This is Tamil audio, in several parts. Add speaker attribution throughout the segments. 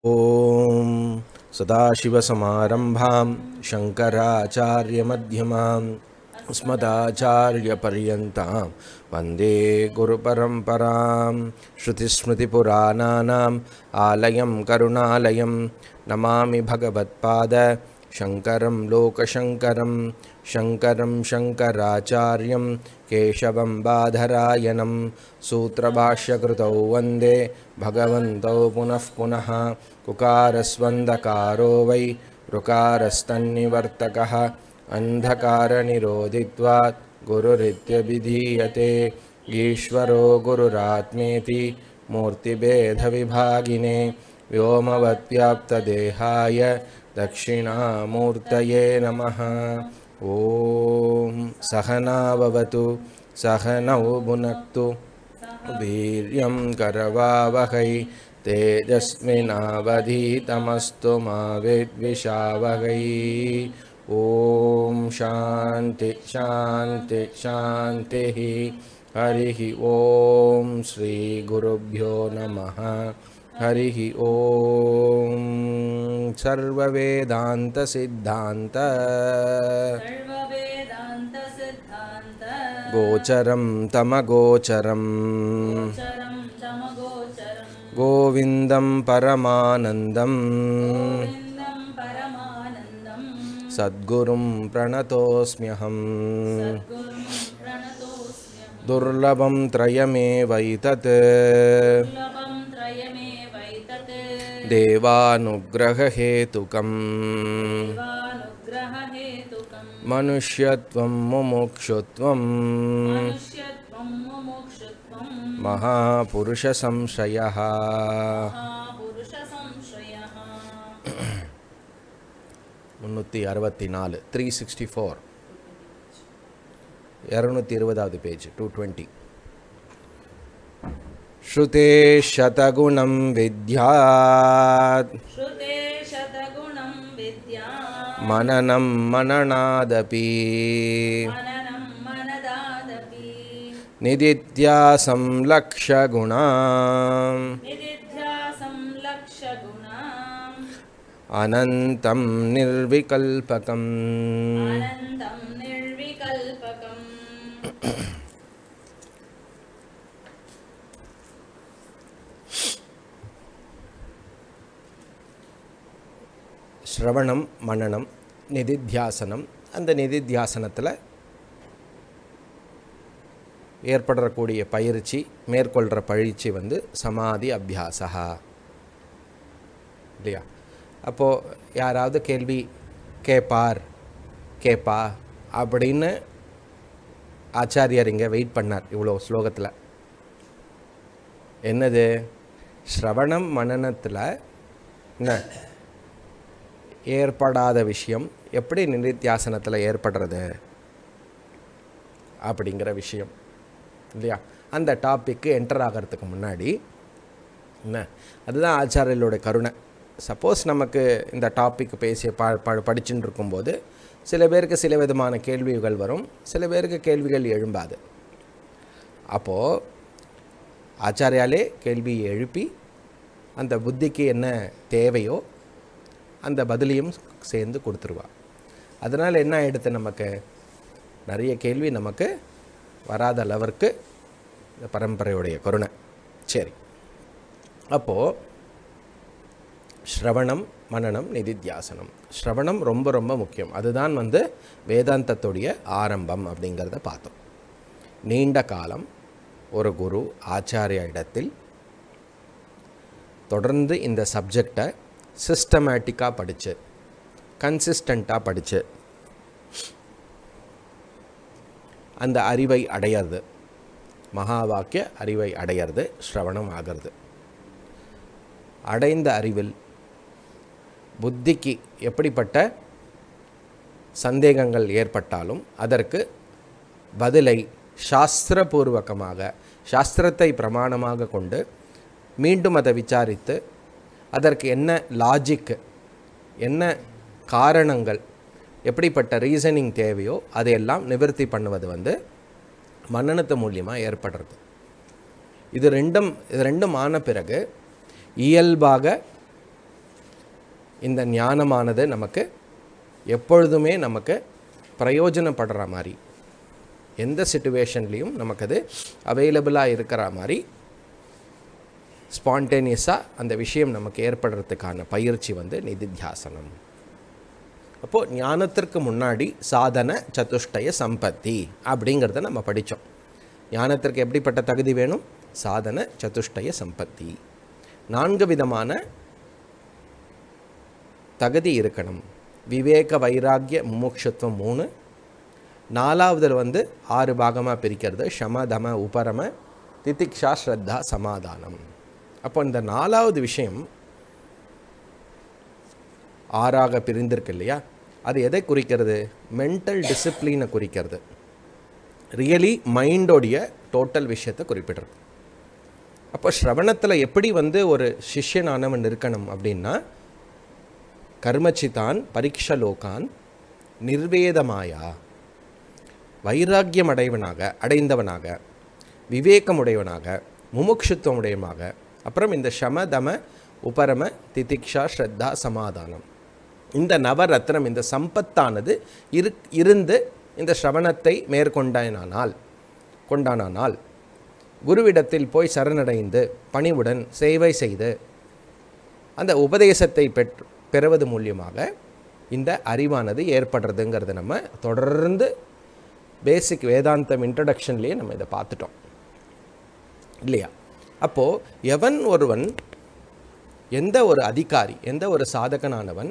Speaker 1: ॐ सदाशिवसमारम्भां शङ्कराचार्यमध्यमाम् अस्मदाचार्यपर्यन्तां वन्दे गुरुपरम्परां श्रुतिस्मृतिपुराणानाम् आलयं करुणालयं नमामि भगवत्पाद शङ्करं लोकशङ्करं शङ्करं शङ्कराचार्यं केशवं बाधरायणं सूत्रभाष्यकृतौ वन्दे भगवन्तौ पुनः पुनः कुकारस्वन्दकारो वै ऋकारस्तन्निवर्तकः अन्धकारनिरोधित्वात् गुरुरित्यभिधीयते ईश्वरो गुरुरात्मेति मूर्तिभेदविभागिने व्योमवत्व्याप्तदेहाय दक्षिणामूर्तये नमः ॐ सहनाववतु सहनौ भुनक्तु वीर्यं करवावहै तेजस्विनावधीतमस्तु मा विद्विषावहै ॐ शान्ति शान्ति शान्तिः हरिः ॐ श्रीगुरुभ्यो नमः हरिः ॐ सर्ववेदान्तसिद्धान्त
Speaker 2: सर्ववेदान्तसिद्धान्त
Speaker 1: गोचरं तमगोचरम्
Speaker 2: गोचरं चमगोचरं
Speaker 1: गोविन्दं परमानन्दम्
Speaker 2: गोविन्दं परमानन्दं
Speaker 1: सद्गुरुं प्रणतोऽस्म्यहम्
Speaker 2: सद्गुरुं प्रणतोऽस्म्यहं
Speaker 1: दुर्लभं त्रयमेवैतत्
Speaker 2: दुर्लभं त्रयमेवैतत्
Speaker 1: देवानुग्ररहेतुकम्
Speaker 2: देवानुग्ररहेतुकं
Speaker 1: मनुष्यत्वं मुमुक्षुत्वं
Speaker 2: मनुष्यत्वं मुमुक्षुत्वं
Speaker 1: महापुरुषसंशयः
Speaker 2: महापुरुषसंशयः
Speaker 1: முந்நூற்றி அறுபத்தி நாலு த்ரீ சிக்ஸ்டி ஃபோர் இரநூத்தி இருபதாவது பேஜ் டூ டுவெண்ட்டி ஸ்ருதே शतगुणं विद्यात्
Speaker 2: श्रुते शतगुणं विद्या
Speaker 1: मननं मननादपि
Speaker 2: मननं मनदादपि
Speaker 1: निदित्यासं लक्षगुणां
Speaker 2: निदिध्यासं लक्षगुणाम्
Speaker 1: अनन्तं निर्विकल्पकम्
Speaker 2: आनन्दं निर्विकल्पकम्
Speaker 1: ஸ்ரவணம் மனனம் நிதித்தியாசனம் அந்த நிதித்தியாசனத்தில் ஏற்படக்கூடிய பயிற்சி மேற்கொள்கிற பயிற்சி வந்து சமாதி அபியாசா இல்லையா அப்போது யாராவது கேள்வி கேட்பார் கேட்பா அப்படின்னு ஆச்சாரியார் இங்கே வெயிட் பண்ணார் இவ்வளோ ஸ்லோகத்தில் என்னது ஸ்ரவணம் மனனத்தில் என்ன ஏற்படாத விஷயம் எப்படி நிதித்தியாசனத்தில் ஏற்படுறது அப்படிங்கிற விஷயம் இல்லையா அந்த டாப்பிக்கு என்டர் ஆகிறதுக்கு முன்னாடி என்ன அதுதான் ஆச்சாரியர்களோட கருணை சப்போஸ் நமக்கு இந்த டாபிக் பேசி ப ப படிச்சுட்டு இருக்கும்போது சில பேருக்கு சில விதமான கேள்விகள் வரும் சில பேருக்கு கேள்விகள் எழும்பாது அப்போது ஆச்சாரியாலே கேள்வியை எழுப்பி அந்த புத்திக்கு என்ன தேவையோ அந்த பதிலையும் சேர்ந்து கொடுத்துருவா அதனால் என்ன ஆகிடுது நமக்கு நிறைய கேள்வி நமக்கு வராத அளவிற்கு இந்த பரம்பரையுடைய கருணை சரி அப்போது ஸ்ரவணம் மனனம் நிதித்தியாசனம் ஸ்ரவணம் ரொம்ப ரொம்ப முக்கியம் அதுதான் வந்து வேதாந்தத்துடைய ஆரம்பம் அப்படிங்கிறத பார்த்தோம் நீண்ட காலம் ஒரு குரு ஆச்சாரிய இடத்தில் தொடர்ந்து இந்த சப்ஜெக்டை சிஸ்டமேட்டிக்காக படித்து கன்சிஸ்டண்ட்டாக படித்து அந்த அறிவை அடையிறது மகா வாக்கிய அறிவை அடையிறது ஸ்ரவணம் ஆகிறது அடைந்த அறிவில் புத்திக்கு எப்படிப்பட்ட சந்தேகங்கள் ஏற்பட்டாலும் அதற்கு பதிலை சாஸ்திரபூர்வகமாக சாஸ்திரத்தை பிரமாணமாக கொண்டு மீண்டும் அதை விசாரித்து அதற்கு என்ன லாஜிக் என்ன காரணங்கள் எப்படிப்பட்ட ரீசனிங் தேவையோ அதையெல்லாம் நிவர்த்தி பண்ணுவது வந்து மன்னனத்து மூலியமாக ஏற்படுறது இது ரெண்டும் இது ரெண்டும் ஆன பிறகு இயல்பாக இந்த ஞானமானது நமக்கு எப்பொழுதுமே நமக்கு பிரயோஜனப்படுற மாதிரி எந்த சுச்சுவேஷன்லேயும் நமக்கு அது அவைலபிளாக இருக்கிற மாதிரி ஸ்பான்டேனியஸாக அந்த விஷயம் நமக்கு ஏற்படுறதுக்கான பயிற்சி வந்து நிதித்தியாசனம் அப்போது ஞானத்திற்கு முன்னாடி சாதன சதுஷ்டய சம்பத்தி அப்படிங்கிறத நம்ம படித்தோம் ஞானத்திற்கு எப்படிப்பட்ட தகுதி வேணும் சாதன சதுஷ்டய சம்பத்தி நான்கு விதமான தகுதி இருக்கணும் விவேக வைராக்கிய முமுட்சத்துவம் மூணு நாலாவதில் வந்து ஆறு பாகமாக பிரிக்கிறது ஷம தம உபரம திதிக்ஷா ஸ்ரத்தா சமாதானம் அப்போ இந்த நாலாவது விஷயம் ஆறாக பிரிந்திருக்கு இல்லையா அது எதை குறிக்கிறது மென்டல் டிசிப்ளினை குறிக்கிறது ரியலி மைண்டோடைய டோட்டல் விஷயத்தை குறிப்பிடுறது அப்போ ஸ்ரவணத்தில் எப்படி வந்து ஒரு சிஷ்யனானவன் இருக்கணும் அப்படின்னா கர்மச்சிதான் பரீட்சலோகான் நிர்வேதமாயா வைராக்கியம் அடைவனாக அடைந்தவனாக விவேகமுடையவனாக முமுட்சுத்துவமுடையமாக அப்புறம் இந்த ஷம தம உபரம திதிக்ஷா ஸ்ரத்தா சமாதானம் இந்த நவரத்னம் இந்த சம்பத்தானது இரு இருந்து இந்த ஸ்ரவணத்தை மேற்கொண்டானால் கொண்டானானால் குருவிடத்தில் போய் சரணடைந்து பணிவுடன் சேவை செய்து அந்த உபதேசத்தை பெற்று பெறுவது மூலியமாக இந்த அறிவானது ஏற்படுறதுங்கிறத நம்ம தொடர்ந்து பேசிக் வேதாந்தம் இன்ட்ரடக்ஷன்லேயே நம்ம இதை பார்த்துட்டோம் இல்லையா அப்போது எவன் ஒருவன் எந்த ஒரு அதிகாரி எந்த ஒரு சாதகனானவன்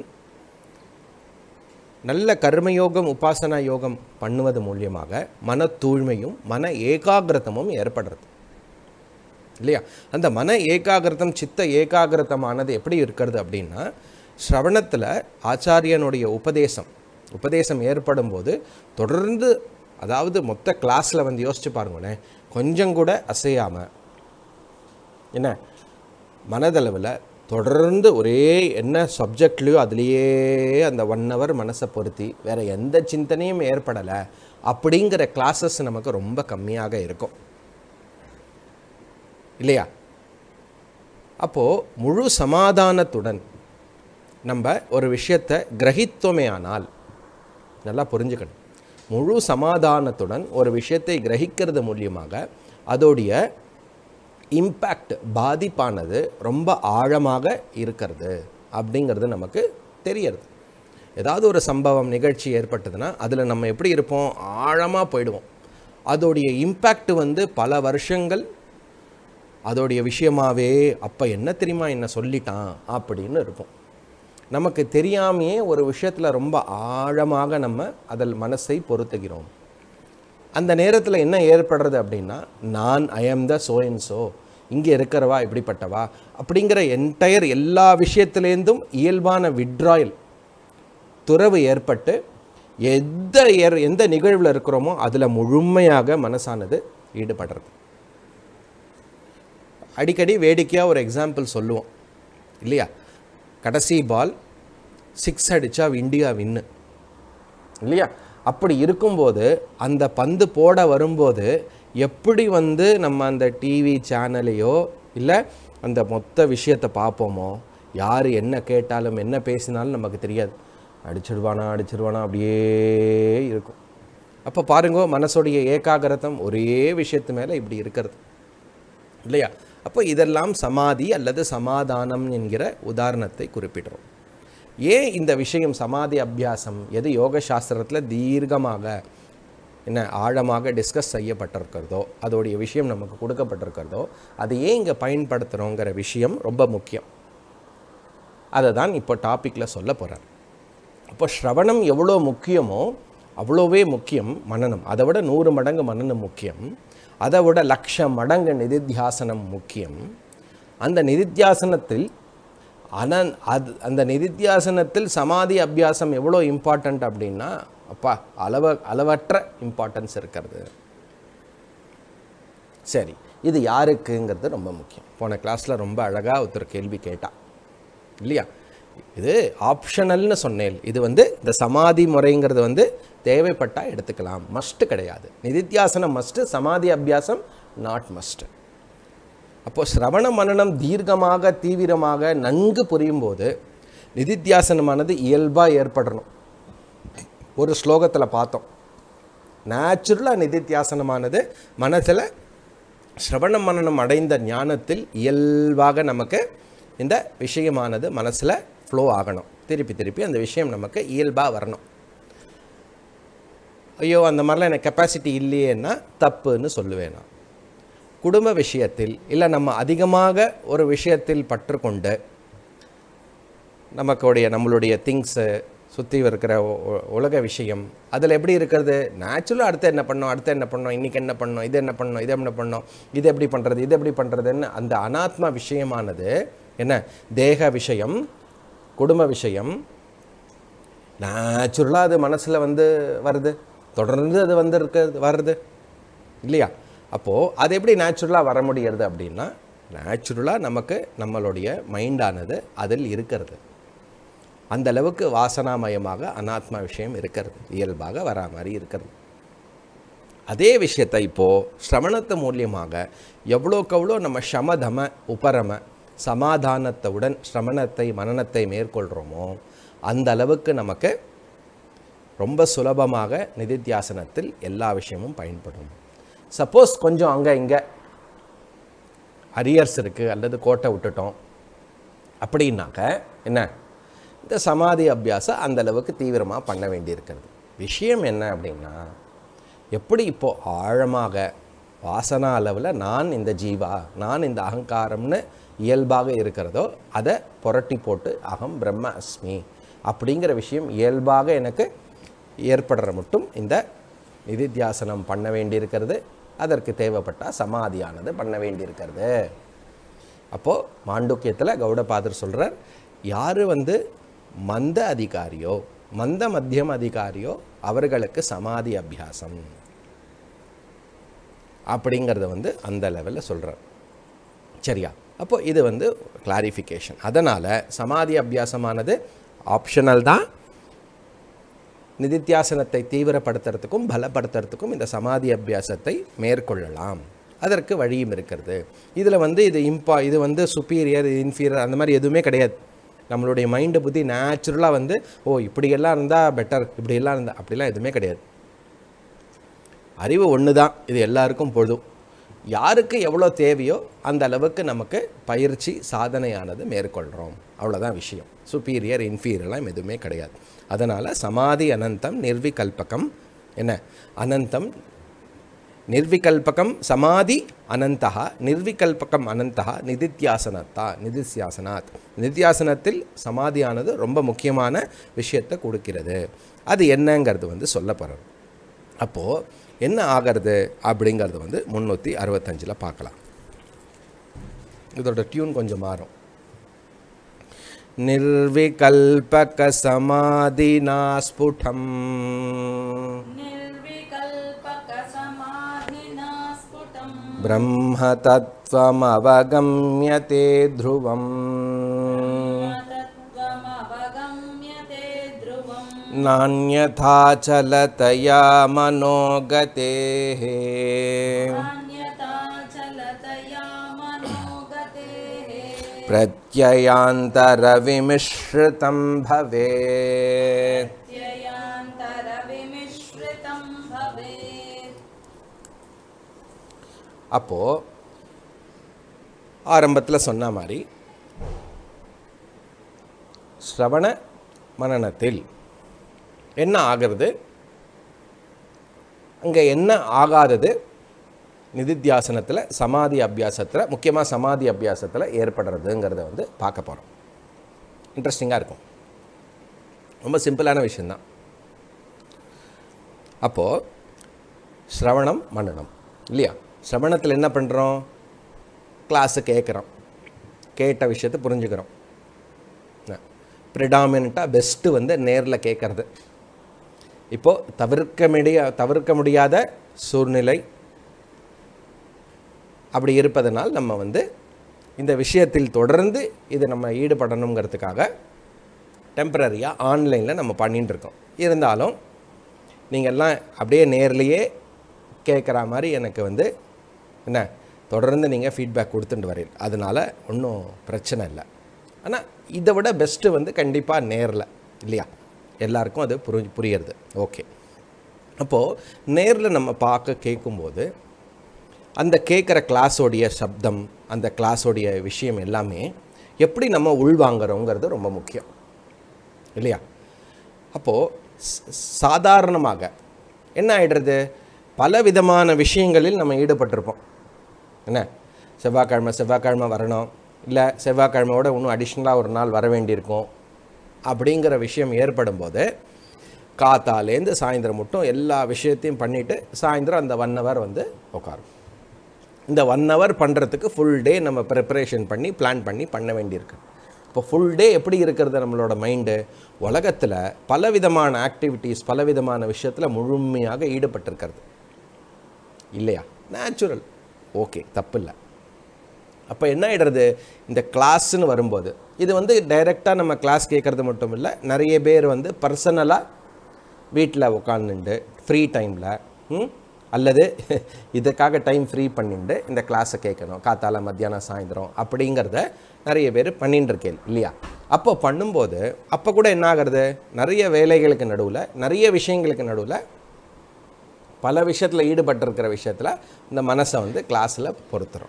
Speaker 1: நல்ல கர்மயோகம் உபாசனா யோகம் பண்ணுவது மூலியமாக மன தூய்மையும் மன ஏகாகிரதமும் ஏற்படுறது இல்லையா அந்த மன ஏகாகிரதம் சித்த ஏகாகிரதமானது எப்படி இருக்கிறது அப்படின்னா ஸ்ரவணத்தில் ஆச்சாரியனுடைய உபதேசம் உபதேசம் ஏற்படும் போது தொடர்ந்து அதாவது மொத்த கிளாஸில் வந்து யோசிச்சு பாருங்களேன் கொஞ்சம் கூட அசையாமல் என்ன மனதளவில் தொடர்ந்து ஒரே என்ன சப்ஜெக்ட்லேயோ அதுலேயே அந்த ஒன் ஹவர் மனசை பொருத்தி வேறு எந்த சிந்தனையும் ஏற்படலை அப்படிங்கிற கிளாஸஸ் நமக்கு ரொம்ப கம்மியாக இருக்கும் இல்லையா அப்போது முழு சமாதானத்துடன் நம்ம ஒரு விஷயத்தை கிரகித்தோமே ஆனால் நல்லா புரிஞ்சுக்கணும் முழு சமாதானத்துடன் ஒரு விஷயத்தை கிரகிக்கிறது மூலியமாக அதோடைய இம்பேக்ட் பாதிப்பானது ரொம்ப ஆழமாக இருக்கிறது அப்படிங்கிறது நமக்கு தெரியறது ஏதாவது ஒரு சம்பவம் நிகழ்ச்சி ஏற்பட்டதுன்னா அதில் நம்ம எப்படி இருப்போம் ஆழமாக போயிடுவோம் அதோடைய இம்பேக்ட் வந்து பல வருஷங்கள் அதோடைய விஷயமாவே அப்போ என்ன தெரியுமா என்ன சொல்லிட்டான் அப்படின்னு இருக்கும் நமக்கு தெரியாமையே ஒரு விஷயத்தில் ரொம்ப ஆழமாக நம்ம அதில் மனசை பொருத்துகிறோம் அந்த நேரத்தில் என்ன ஏற்படுறது அப்படின்னா நான் ஐ ஆம் த சோ அண்ட் சோ இங்கே இருக்கிறவா இப்படிப்பட்டவா அப்படிங்கிற என்டையர் எல்லா விஷயத்துலேருந்தும் இயல்பான விட்ராயல் துறவு ஏற்பட்டு எந்த ஏர் எந்த நிகழ்வில் இருக்கிறோமோ அதில் முழுமையாக மனசானது ஈடுபடுறது அடிக்கடி வேடிக்கையாக ஒரு எக்ஸாம்பிள் சொல்லுவோம் இல்லையா கடைசி பால் சிக்ஸ் அடித்தா இந்தியா வின்னு இல்லையா அப்படி இருக்கும்போது அந்த பந்து போட வரும்போது எப்படி வந்து நம்ம அந்த டிவி சேனலையோ இல்லை அந்த மொத்த விஷயத்தை பார்ப்போமோ யார் என்ன கேட்டாலும் என்ன பேசினாலும் நமக்கு தெரியாது அடிச்சிடுவானா அடிச்சிடுவானா அப்படியே இருக்கும் அப்போ பாருங்க மனசுடைய ஏகாகிரதம் ஒரே விஷயத்து மேலே இப்படி இருக்கிறது இல்லையா அப்போ இதெல்லாம் சமாதி அல்லது சமாதானம் என்கிற உதாரணத்தை குறிப்பிடுறோம் ஏன் இந்த விஷயம் சமாதி அபியாசம் எது யோக சாஸ்திரத்தில் தீர்க்கமாக என்ன ஆழமாக டிஸ்கஸ் செய்யப்பட்டிருக்கிறதோ அதோடைய விஷயம் நமக்கு கொடுக்கப்பட்டிருக்கிறதோ அதை ஏன் இங்கே பயன்படுத்துகிறோங்கிற விஷயம் ரொம்ப முக்கியம் அதை தான் இப்போ டாப்பிக்கில் சொல்ல போகிறேன் அப்போ ஸ்ரவணம் எவ்வளோ முக்கியமோ அவ்வளோவே முக்கியம் மனனம் அதை விட நூறு மடங்கு மனனம் முக்கியம் அதை விட லட்ச மடங்கு நிதித்தியாசனம் முக்கியம் அந்த நிதித்தியாசனத்தில் அனன் அது அந்த நிதித்தியாசனத்தில் சமாதி அபியாசம் எவ்வளோ இம்பார்ட்டண்ட் அப்படின்னா அப்பா அளவ அளவற்ற இம்பார்ட்டன்ஸ் இருக்கிறது சரி இது யாருக்குங்கிறது ரொம்ப முக்கியம் போன கிளாஸில் ரொம்ப அழகாக ஒருத்தர் கேள்வி கேட்டா இல்லையா இது ஆப்ஷனல்னு சொன்னேன் இது வந்து இந்த சமாதி முறைங்கிறது வந்து தேவைப்பட்டால் எடுத்துக்கலாம் மஸ்ட்டு கிடையாது நிதித்தியாசனம் மஸ்ட்டு சமாதி அபியாசம் நாட் மஸ்ட்டு அப்போது சிரவண மனனம் தீர்க்கமாக தீவிரமாக நன்கு புரியும் போது நிதித்தியாசனமானது இயல்பாக ஏற்படணும் ஒரு ஸ்லோகத்தில் பார்த்தோம் நேச்சுரலாக நிதித்தியாசனமானது மனசில் ஸ்ரவண மனனம் அடைந்த ஞானத்தில் இயல்பாக நமக்கு இந்த விஷயமானது மனசில் ஃப்ளோ ஆகணும் திருப்பி திருப்பி அந்த விஷயம் நமக்கு இயல்பாக வரணும் ஐயோ அந்த மாதிரிலாம் எனக்கு கெப்பாசிட்டி இல்லையேன்னா தப்புன்னு சொல்லுவேன் நான் குடும்ப விஷயத்தில் இல்லை நம்ம அதிகமாக ஒரு விஷயத்தில் பற்றுக்கொண்டு நமக்குடைய நம்மளுடைய திங்ஸு சுற்றி இருக்கிற உ- உ- உலக விஷயம் அதில் எப்படி இருக்கிறது நேச்சுரலாக அடுத்து என்ன பண்ணோம் அடுத்து என்ன பண்ணோம் இன்றைக்கி என்ன பண்ணோம் இது என்ன பண்ணோம் இது என்ன பண்ணோம் இது எப்படி பண்ணுறது இது எப்படி பண்ணுறதுன்னு அந்த அனாத்ம விஷயமானது என்ன தேக விஷயம் குடும்ப விஷயம் நேச்சுரலாக அது மனசில் வந்து வருது தொடர்ந்து அது வந்து இருக்கிறது வருது இல்லையா அப்போது அது எப்படி நேச்சுரலாக வர முடியறது அப்படின்னா நேச்சுரலாக நமக்கு நம்மளுடைய மைண்டானது அதில் இருக்கிறது அந்த அளவுக்கு வாசனாமயமாக அனாத்மா விஷயம் இருக்கிறது இயல்பாக வரா மாதிரி இருக்கிறது அதே விஷயத்தை இப்போது சிரவணத்து மூலியமாக எவ்வளோக்கு எவ்வளோ நம்ம சமதம உபரம சமாதானத்துடன் சிரவணத்தை மனனத்தை மேற்கொள்கிறோமோ அந்த அளவுக்கு நமக்கு ரொம்ப சுலபமாக நிதித்தியாசனத்தில் எல்லா விஷயமும் பயன்படும் சப்போஸ் கொஞ்சம் அங்கே இங்கே அரியர்ஸ் இருக்குது அல்லது கோட்டை விட்டுட்டோம் அப்படின்னாக்க என்ன இந்த சமாதி அபியாசம் அந்த அளவுக்கு தீவிரமாக பண்ண வேண்டியிருக்கிறது விஷயம் என்ன அப்படின்னா எப்படி இப்போ ஆழமாக வாசனா அளவில் நான் இந்த ஜீவா நான் இந்த அகங்காரம்னு இயல்பாக இருக்கிறதோ அதை புரட்டி போட்டு அகம் பிரம்ம அஸ்மி அப்படிங்கிற விஷயம் இயல்பாக எனக்கு ஏற்படுற மட்டும் இந்த நிதித்தியாசனம் பண்ண வேண்டியிருக்கிறது அதற்கு தேவைப்பட்டால் சமாதியானது பண்ண வேண்டியிருக்கிறது அப்போது மாண்டூக்கியத்தில் கௌடபாதர் சொல்கிறார் யார் வந்து மந்த அதிகாரியோ மந்த மத்தியம் அதிகாரியோ அவர்களுக்கு சமாதி அபியாசம் அப்படிங்கிறத வந்து அந்த லெவலில் சொல்கிறார் சரியா அப்போ இது வந்து கிளாரிஃபிகேஷன் அதனால் சமாதி அபியாசமானது ஆப்ஷனல் தான் நிதித்தியாசனத்தை தீவிரப்படுத்துறதுக்கும் பலப்படுத்துறதுக்கும் இந்த சமாதி அபியாசத்தை மேற்கொள்ளலாம் அதற்கு வழியும் இருக்கிறது இதில் வந்து இது இம்பா இது வந்து சுப்பீரியர் இன்ஃபீரியர் அந்த மாதிரி எதுவுமே கிடையாது நம்மளுடைய மைண்டு புத்தி நேச்சுரலாக வந்து ஓ இப்படியெல்லாம் இருந்தால் பெட்டர் இப்படியெல்லாம் இருந்தால் அப்படிலாம் எதுவுமே கிடையாது அறிவு ஒன்று தான் இது எல்லாருக்கும் பொழுதும் யாருக்கு எவ்வளோ தேவையோ அந்த அளவுக்கு நமக்கு பயிற்சி சாதனையானது மேற்கொள்கிறோம் அவ்வளோதான் விஷயம் சுப்பீரியர் இன்ஃபீரியர்லாம் எதுவுமே கிடையாது அதனால் சமாதி அனந்தம் நிர்விகல்பகம் என்ன அனந்தம் நிர்விகல்பகம் சமாதி அனந்தா நிர்விகல்பகம் அனந்தா நிதித்தியாசனத்தா நிதித்தியாசனாத் நிதித்தியாசனத்தில் சமாதியானது ரொம்ப முக்கியமான விஷயத்தை கொடுக்கிறது அது என்னங்கிறது வந்து சொல்ல போகிறோம் அப்போது என்ன ஆகிறது அப்படிங்கிறது வந்து முந்நூற்றி அறுபத்தஞ்சில் பார்க்கலாம் இதோட டியூன் கொஞ்சம் மாறும் निर्विकल्पक समाधिना स्फुटम्
Speaker 2: निर्विकल्पकसमाधिना स्फुटम्
Speaker 1: ब्रह्मतत्त्वमवगम्यते ध्रुवम्
Speaker 2: तत्त्वमवगम्यते ध्रुवम्
Speaker 1: नान्यथा चलतया मनोगतेः
Speaker 2: नान्यथा चलतया मनोगतेः
Speaker 1: प्रत्ययान्तरविमिश्रितं भवेत्
Speaker 2: त्ययान्तरविमिश्रितं भवेत्
Speaker 1: அப்போது ஆரம்பத்தில் சொன்ன மாதிரி ஸ்ரவண மனனத்தில் என்ன ஆகிறது அங்கே என்ன ஆகாதது நிதித்தியாசனத்தில் சமாதி அபியாசத்தில் முக்கியமாக சமாதி அபியாசத்தில் ஏற்படுறதுங்கிறத வந்து பார்க்க போகிறோம் இன்ட்ரெஸ்டிங்காக இருக்கும் ரொம்ப சிம்பிளான விஷயந்தான் அப்போது ஸ்ரவணம் மனனம் இல்லையா ஸ்ரவணத்தில் என்ன பண்ணுறோம் கிளாஸு கேட்குறோம் கேட்ட விஷயத்தை புரிஞ்சுக்கிறோம் ப்ரிடாமினண்ட்டாக பெஸ்ட்டு வந்து நேரில் கேட்குறது இப்போது தவிர்க்க முடிய தவிர்க்க முடியாத சூழ்நிலை அப்படி இருப்பதனால் நம்ம வந்து இந்த விஷயத்தில் தொடர்ந்து இது நம்ம ஈடுபடணுங்கிறதுக்காக டெம்பரரியாக ஆன்லைனில் நம்ம பண்ணிட்டு இருக்கோம் இருந்தாலும் நீங்கள் எல்லாம் அப்படியே நேர்லேயே கேட்குற மாதிரி எனக்கு வந்து என்ன தொடர்ந்து நீங்கள் ஃபீட்பேக் கொடுத்துட்டு வரீங்க அதனால் ஒன்றும் பிரச்சனை இல்லை ஆனால் இதை விட பெஸ்ட்டு வந்து கண்டிப்பாக நேரில் இல்லையா எல்லாருக்கும் அது புரி புரியுறது ஓகே அப்போது நேரில் நம்ம பார்க்க கேட்கும்போது அந்த கேட்குற கிளாஸோடைய சப்தம் அந்த கிளாஸோடைய விஷயம் எல்லாமே எப்படி நம்ம உள்வாங்குறோங்கிறது ரொம்ப முக்கியம் இல்லையா அப்போது சாதாரணமாக என்ன ஆயிடுறது பல விதமான விஷயங்களில் நம்ம ஈடுபட்டிருப்போம் என்ன செவ்வாய்க்கிழமை செவ்வாய்க்கிழமை வரணும் இல்லை செவ்வாய்க்கிழமையோட இன்னும் அடிஷ்னலாக ஒரு நாள் வர வேண்டியிருக்கும் அப்படிங்கிற விஷயம் ஏற்படும் போது காத்தாலேருந்து சாயந்தரம் மட்டும் எல்லா விஷயத்தையும் பண்ணிவிட்டு சாயந்தரம் அந்த ஒன் ஹவர் வந்து உட்காரும் இந்த ஒன் ஹவர் பண்ணுறதுக்கு ஃபுல் டே நம்ம ப்ரிப்பரேஷன் பண்ணி பிளான் பண்ணி பண்ண வேண்டியிருக்கு இப்போ ஃபுல் டே எப்படி இருக்கிறது நம்மளோட மைண்டு உலகத்தில் பலவிதமான ஆக்டிவிட்டீஸ் பலவிதமான விஷயத்தில் முழுமையாக ஈடுபட்டிருக்கிறது இல்லையா நேச்சுரல் ஓகே தப்பு இல்லை அப்போ என்ன ஆகிடுறது இந்த கிளாஸ்ன்னு வரும்போது இது வந்து டைரெக்டாக நம்ம கிளாஸ் கேட்குறது மட்டும் இல்லை நிறைய பேர் வந்து பர்சனலாக வீட்டில் உட்காந்துட்டு ஃப்ரீ டைமில் அல்லது இதுக்காக டைம் ஃப்ரீ பண்ணிட்டு இந்த கிளாஸை கேட்கணும் காத்தால மத்தியானம் சாயந்தரம் அப்படிங்கிறத நிறைய பேர் பண்ணிட்டு இருக்கேன் இல்லையா அப்போ பண்ணும்போது அப்போ கூட என்ன ஆகிறது நிறைய வேலைகளுக்கு நடுவில் நிறைய விஷயங்களுக்கு நடுவில் பல விஷயத்தில் ஈடுபட்டிருக்கிற விஷயத்தில் இந்த மனசை வந்து கிளாஸில் பொறுத்துறோம்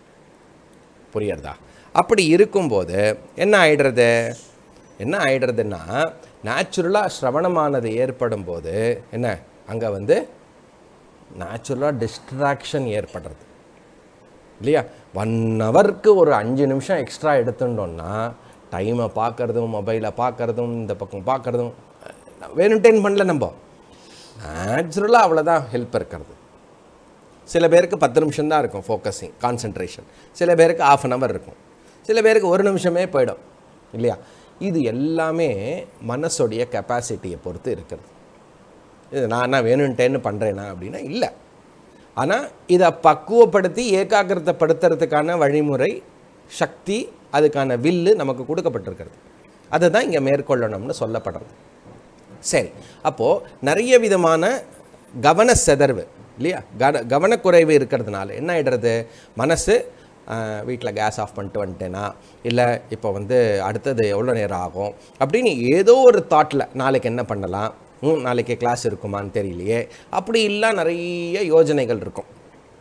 Speaker 1: புரியுறதா அப்படி இருக்கும்போது என்ன ஆயிடுறது என்ன ஆயிடுறதுன்னா நேச்சுரலாக ஸ்ரவணமானது ஏற்படும் போது என்ன அங்கே வந்து நேச்சுரலாக டிஸ்ட்ராக்ஷன் ஏற்படுறது இல்லையா ஒன் ஹவருக்கு ஒரு அஞ்சு நிமிஷம் எக்ஸ்ட்ரா எடுத்துட்டோம்னா டைமை பார்க்குறதும் மொபைலை பார்க்குறதும் இந்த பக்கம் பார்க்குறதும் வேணும்டேன் பண்ணல நம்ம நேச்சுரலாக அவ்வளோதான் ஹெல்ப் இருக்கிறது சில பேருக்கு பத்து நிமிஷம் தான் இருக்கும் ஃபோக்கஸிங் கான்சன்ட்ரேஷன் சில பேருக்கு ஆஃப் அன் ஹவர் இருக்கும் சில பேருக்கு ஒரு நிமிஷமே போயிடும் இல்லையா இது எல்லாமே மனசோடைய கெப்பாசிட்டியை பொறுத்து இருக்கிறது இது நான் என்ன வேணுன்ட்டேன்னு பண்ணுறேனா அப்படின்னா இல்லை ஆனால் இதை பக்குவப்படுத்தி ஏகாகிரத்தைப்படுத்துறதுக்கான வழிமுறை சக்தி அதுக்கான வில்லு நமக்கு கொடுக்கப்பட்டிருக்கிறது அதை தான் இங்கே மேற்கொள்ளணும்னு சொல்லப்படுறது சரி அப்போது நிறைய விதமான கவன சிதர்வு இல்லையா கன கவனக்குறைவு இருக்கிறதுனால என்ன ஆகிடுறது மனசு வீட்டில் கேஸ் ஆஃப் பண்ணிட்டு வந்துட்டேனா இல்லை இப்போ வந்து அடுத்தது எவ்வளோ நேரம் ஆகும் அப்படின்னு ஏதோ ஒரு தாட்டில் நாளைக்கு என்ன பண்ணலாம் ம் நாளைக்கு கிளாஸ் இருக்குமான்னு தெரியலையே அப்படி இல்லை நிறைய யோஜனைகள் இருக்கும்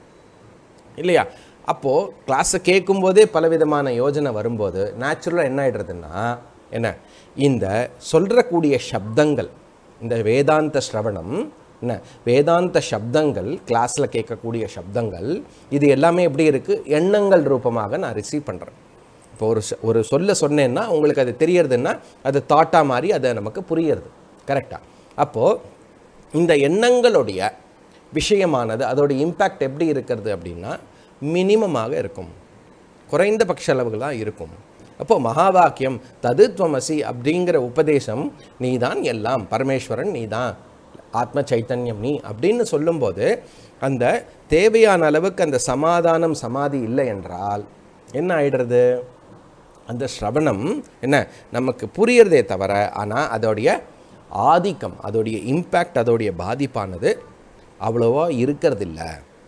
Speaker 1: இல்லையா அப்போது கிளாஸை கேட்கும்போதே பலவிதமான யோஜனை வரும்போது நேச்சுரலாக என்ன ஆகிடுறதுன்னா என்ன இந்த சொல்கிறக்கூடிய சப்தங்கள் இந்த வேதாந்த ஸ்ரவணம் என்ன வேதாந்த சப்தங்கள் கிளாஸில் கேட்கக்கூடிய சப்தங்கள் இது எல்லாமே எப்படி இருக்குது எண்ணங்கள் ரூபமாக நான் ரிசீவ் பண்ணுறேன் இப்போ ஒரு சொ- ஒரு சொல்ல சொன்னேன்னா உங்களுக்கு அது தெரியறதுன்னா அது தாட்டாக மாதிரி அதை நமக்கு புரியுறது கரெக்டாக அப்போது இந்த எண்ணங்களுடைய விஷயமானது அதோட இம்பேக்ட் எப்படி இருக்கிறது அப்படின்னா மினிமமாக இருக்கும் குறைந்தபட்ச அளவுகள் தான் இருக்கும் அப்போது மகா வாக்கியம் ததுத்வமசி அப்படிங்கிற உபதேசம் நீ தான் எல்லாம் பரமேஸ்வரன் நீ தான் ஆத்ம சைத்தன்யம் நீ அப்படின்னு சொல்லும்போது அந்த தேவையான அளவுக்கு அந்த சமாதானம் சமாதி இல்லை என்றால் என்ன ஆயிடுறது அந்த ஸ்ரவணம் என்ன நமக்கு புரியறதே தவிர ஆனால் அதோடைய ஆதிக்கம் அதோடைய இம்பேக்ட் அதோடைய பாதிப்பானது அவ்வளோவா இருக்கிறதில்ல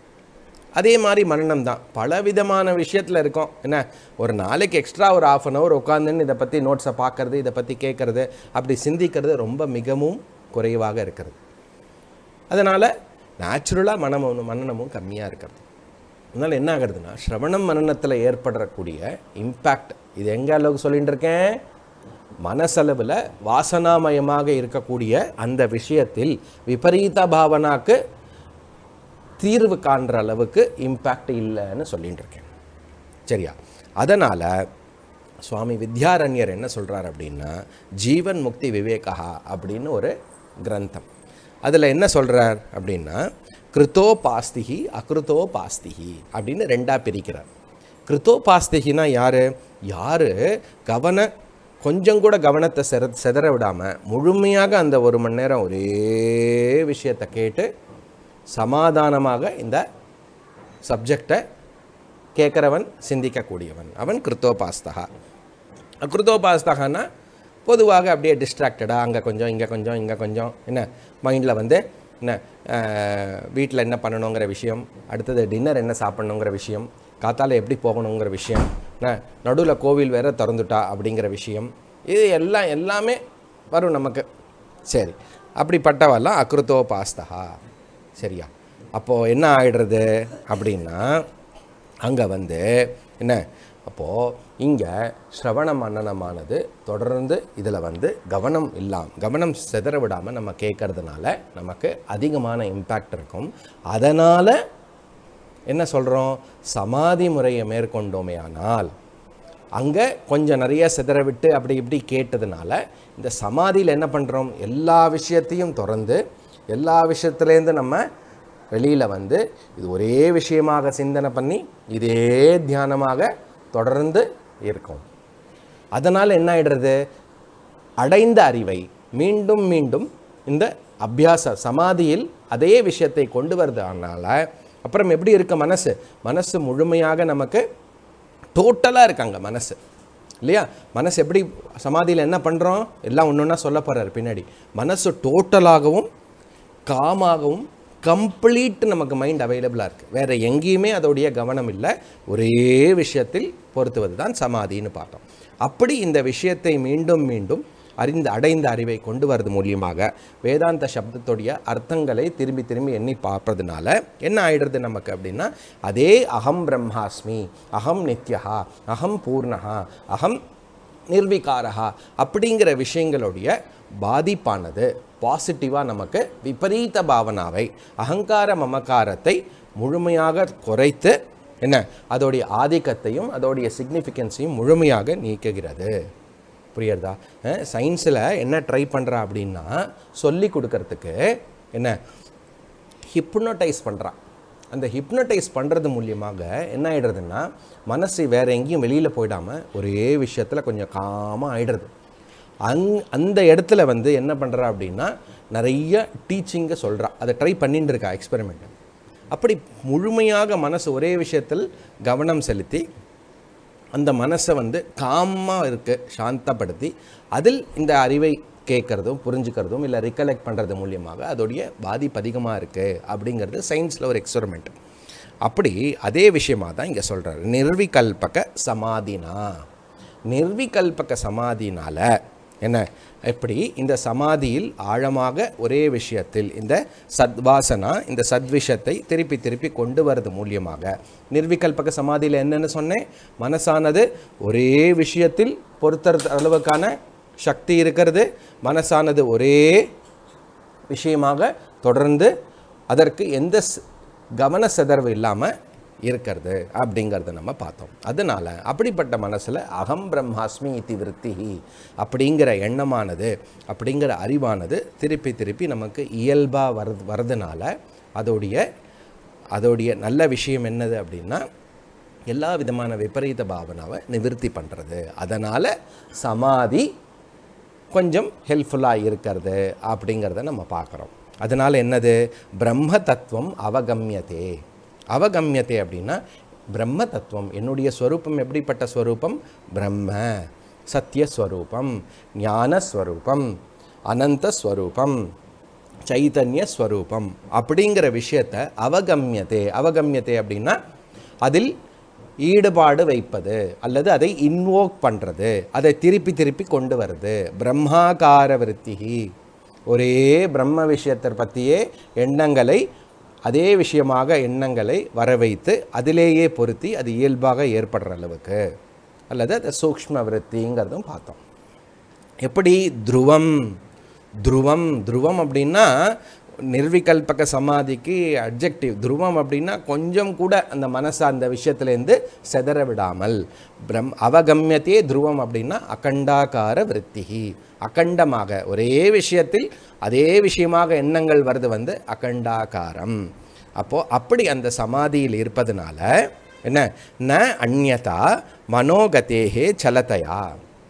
Speaker 1: அதே மாதிரி மரணம் தான் பலவிதமான விஷயத்தில் இருக்கும் என்ன ஒரு நாளைக்கு எக்ஸ்ட்ரா ஒரு ஆஃப் அன் ஹவர் உட்காந்துன்னு இதை பற்றி நோட்ஸை பார்க்கறது இதை பற்றி கேட்குறது அப்படி சிந்திக்கிறது ரொம்ப மிகவும் குறைவாக இருக்கிறது அதனால் நேச்சுரலாக மனமும் மனநமும் கம்மியாக இருக்கிறது அதனால் என்ன ஆகுறதுன்னா ஸ்ரவணம் மனநத்தில் ஏற்படக்கூடிய இம்பேக்ட் இது எங்கே அளவுக்கு சொல்லிட்டு இருக்கேன் மனசளவில் வாசனாமயமாக இருக்கக்கூடிய அந்த விஷயத்தில் விபரீத பாவனாக்கு தீர்வு காண்ற அளவுக்கு இம்பேக்ட் இல்லைன்னு சொல்லிட்டு இருக்கேன் சரியா அதனால் சுவாமி வித்யாரண்யர் என்ன சொல்கிறார் அப்படின்னா ஜீவன் முக்தி விவேகா அப்படின்னு ஒரு கிரந்தம் அதில் என்ன சொல்கிறார் அப்படின்னா கிருத்தோ பாஸ்திகி அகிருத்தோ பாஸ்திகி அப்படின்னு ரெண்டாக பிரிக்கிறார் கிருத்தோ பாஸ்திகினா யார் யார் கவன கொஞ்சம் கூட கவனத்தை செத செதற விடாமல் முழுமையாக அந்த ஒரு மணி நேரம் ஒரே விஷயத்தை கேட்டு சமாதானமாக இந்த சப்ஜெக்டை கேட்குறவன் சிந்திக்கக்கூடியவன் அவன் கிருத்தோபாஸ்தகா கிருத்தோபாஸ்தகான்னா பொதுவாக அப்படியே டிஸ்ட்ராக்டடாக அங்கே கொஞ்சம் இங்கே கொஞ்சம் இங்கே கொஞ்சம் என்ன மைண்டில் வந்து என்ன வீட்டில் என்ன பண்ணணுங்கிற விஷயம் அடுத்தது டின்னர் என்ன சாப்பிடணுங்கிற விஷயம் காத்தால எப்படி போகணுங்கிற விஷயம் நடுவில் கோவில் வேற திறந்துட்டா அப்படிங்கிற விஷயம் இது எல்லாம் எல்லாமே வரும் நமக்கு சரி அப்படிப்பட்டவெல்லாம் அக்ருத்தோ பாஸ்தகா சரியா அப்போது என்ன ஆயிடுறது அப்படின்னா அங்கே வந்து என்ன அப்போது இங்கே ஸ்ரவண மன்னனமானது தொடர்ந்து இதில் வந்து கவனம் இல்லாம கவனம் சிதற விடாமல் நம்ம கேட்கறதுனால நமக்கு அதிகமான இம்பேக்ட் இருக்கும் அதனால் என்ன சொல்கிறோம் சமாதி முறையை மேற்கொண்டோமே ஆனால் அங்கே கொஞ்சம் நிறைய சிதற விட்டு அப்படி இப்படி கேட்டதுனால இந்த சமாதியில் என்ன பண்ணுறோம் எல்லா விஷயத்தையும் திறந்து எல்லா விஷயத்துலேருந்து நம்ம வெளியில் வந்து இது ஒரே விஷயமாக சிந்தனை பண்ணி இதே தியானமாக தொடர்ந்து இருக்கும் அதனால் என்ன ஆயிடுறது அடைந்த அறிவை மீண்டும் மீண்டும் இந்த அபியாச சமாதியில் அதே விஷயத்தை கொண்டு வருதுனால அப்புறம் எப்படி இருக்க மனசு மனசு முழுமையாக நமக்கு டோட்டலாக இருக்காங்க மனசு இல்லையா மனசு எப்படி சமாதியில் என்ன பண்ணுறோம் எல்லாம் ஒன்று ஒன்றா சொல்ல போகிறார் பின்னாடி மனசு டோட்டலாகவும் காமாகவும் கம்ப்ளீட் நமக்கு மைண்ட் அவைலபிளாக இருக்குது வேறு எங்கேயுமே அதோடைய கவனம் இல்லை ஒரே விஷயத்தில் பொருத்துவது தான் சமாதின்னு பார்த்தோம் அப்படி இந்த விஷயத்தை மீண்டும் மீண்டும் அறிந்து அடைந்த அறிவை கொண்டு வரது மூலியமாக வேதாந்த சப்தத்துடைய அர்த்தங்களை திரும்பி திரும்பி எண்ணி பார்ப்பதுனால என்ன ஆயிடுறது நமக்கு அப்படின்னா அதே அகம் பிரம்மாஸ்மி அகம் நித்யஹா அகம் பூர்ணஹா அகம் நிர்விகாரஹா அப்படிங்கிற விஷயங்களுடைய பாதிப்பானது பாசிட்டிவாக நமக்கு விபரீத பாவனாவை அகங்கார மமகாரத்தை முழுமையாக குறைத்து என்ன அதோடைய ஆதிக்கத்தையும் அதோடைய சிக்னிஃபிகன்ஸையும் முழுமையாக நீக்குகிறது புரியுறதா சயின்ஸில் என்ன ட்ரை பண்ணுறா அப்படின்னா சொல்லி கொடுக்கறதுக்கு என்ன ஹிப்னோடைஸ் பண்ணுறான் அந்த ஹிப்னடைஸ் பண்ணுறது மூலியமாக என்ன ஆயிடுறதுன்னா மனசு வேறு எங்கேயும் வெளியில் போயிடாமல் ஒரே விஷயத்தில் கொஞ்சம் காமாக ஆயிடுறது அங் அந்த இடத்துல வந்து என்ன பண்ணுறா அப்படின்னா நிறைய டீச்சிங்கை சொல்கிறா அதை ட்ரை பண்ணிட்டு இருக்கா எக்ஸ்பெரிமெண்ட் அப்படி முழுமையாக மனசு ஒரே விஷயத்தில் கவனம் செலுத்தி அந்த மனசை வந்து காமாக இருக்க சாந்தப்படுத்தி அதில் இந்த அறிவை கேட்குறதும் புரிஞ்சுக்கிறதும் இல்லை ரிகலெக்ட் பண்ணுறது மூலியமாக அதோடைய பாதிப்பு அதிகமாக இருக்குது அப்படிங்கிறது சயின்ஸில் ஒரு எக்ஸ்பெரிமெண்ட் அப்படி அதே விஷயமாக தான் இங்கே சொல்கிறார் நிர்விகல்பக சமாதினா நிர்விகல்பக சமாதினால என்ன எப்படி இந்த சமாதியில் ஆழமாக ஒரே விஷயத்தில் இந்த சத்வாசனா இந்த சத்விஷத்தை திருப்பி திருப்பி கொண்டு வரது மூலியமாக நிர்விகல்பக சமாதியில் என்னென்னு சொன்னேன் மனசானது ஒரே விஷயத்தில் பொறுத்தறது அளவுக்கான சக்தி இருக்கிறது மனசானது ஒரே விஷயமாக தொடர்ந்து அதற்கு எந்த ஸ்- கவன சிதறவு இல்லாமல் இருக்கிறது அப்படிங்கிறத நம்ம பார்த்தோம் அதனால் அப்படிப்பட்ட மனசில் அகம் பிரம்மாஸ்மி இத்தி விருத்தி அப்படிங்கிற எண்ணமானது அப்படிங்கிற அறிவானது திருப்பி திருப்பி நமக்கு இயல்பாக வரது வரதுனால அதோடைய அதோடைய நல்ல விஷயம் என்னது அப்படின்னா எல்லா விதமான விபரீத பாவனாவை நிவர்த்தி பண்ணுறது அதனால் சமாதி கொஞ்சம் ஹெல்ப்ஃபுல்லாக இருக்கிறது அப்படிங்கிறத நம்ம பார்க்குறோம் அதனால் என்னது பிரம்ம தத்துவம் அவகம்யதே அவகம்யதே அப்படின்னா பிரம்ம தத்துவம் என்னுடைய ஸ்வரூபம் எப்படிப்பட்ட ஸ்வரூபம் பிரம்ம சத்தியஸ்வரூபம் ஞானஸ்வரூபம் அனந்தஸ்வரூபம் சைத்தன்ய ஸ்வரூபம் அப்படிங்கிற விஷயத்தை அவகம்யதே அவகம்யதே அப்படின்னா அதில் ஈடுபாடு வைப்பது அல்லது அதை இன்வோக் பண்ணுறது அதை திருப்பி திருப்பி கொண்டு வருது பிரம்மாகார விருத்திகி ஒரே பிரம்ம விஷயத்தை பற்றியே எண்ணங்களை அதே விஷயமாக எண்ணங்களை வர வைத்து அதிலேயே பொருத்தி அது இயல்பாக ஏற்படுற அளவுக்கு அல்லது அதை சூக்ஷ்ம விருத்திங்கிறதும் பார்த்தோம் எப்படி துருவம் துருவம் துருவம் அப்படின்னா நிர்விகல்பக சமாதிக்கு அட்ஜெக்டிவ் துருவம் அப்படின்னா கொஞ்சம் கூட அந்த மனசை அந்த விஷயத்துலேருந்து செதற விடாமல் பிரம் அவகம்யத்தே துருவம் அப்படின்னா அகண்டாகார விருத்திகி அகண்டமாக ஒரே விஷயத்தில் அதே விஷயமாக எண்ணங்கள் வருது வந்து அகண்டாகாரம் அப்போது அப்படி அந்த சமாதியில் இருப்பதனால என்ன ந அந்யதா மனோகதேகே சலதையா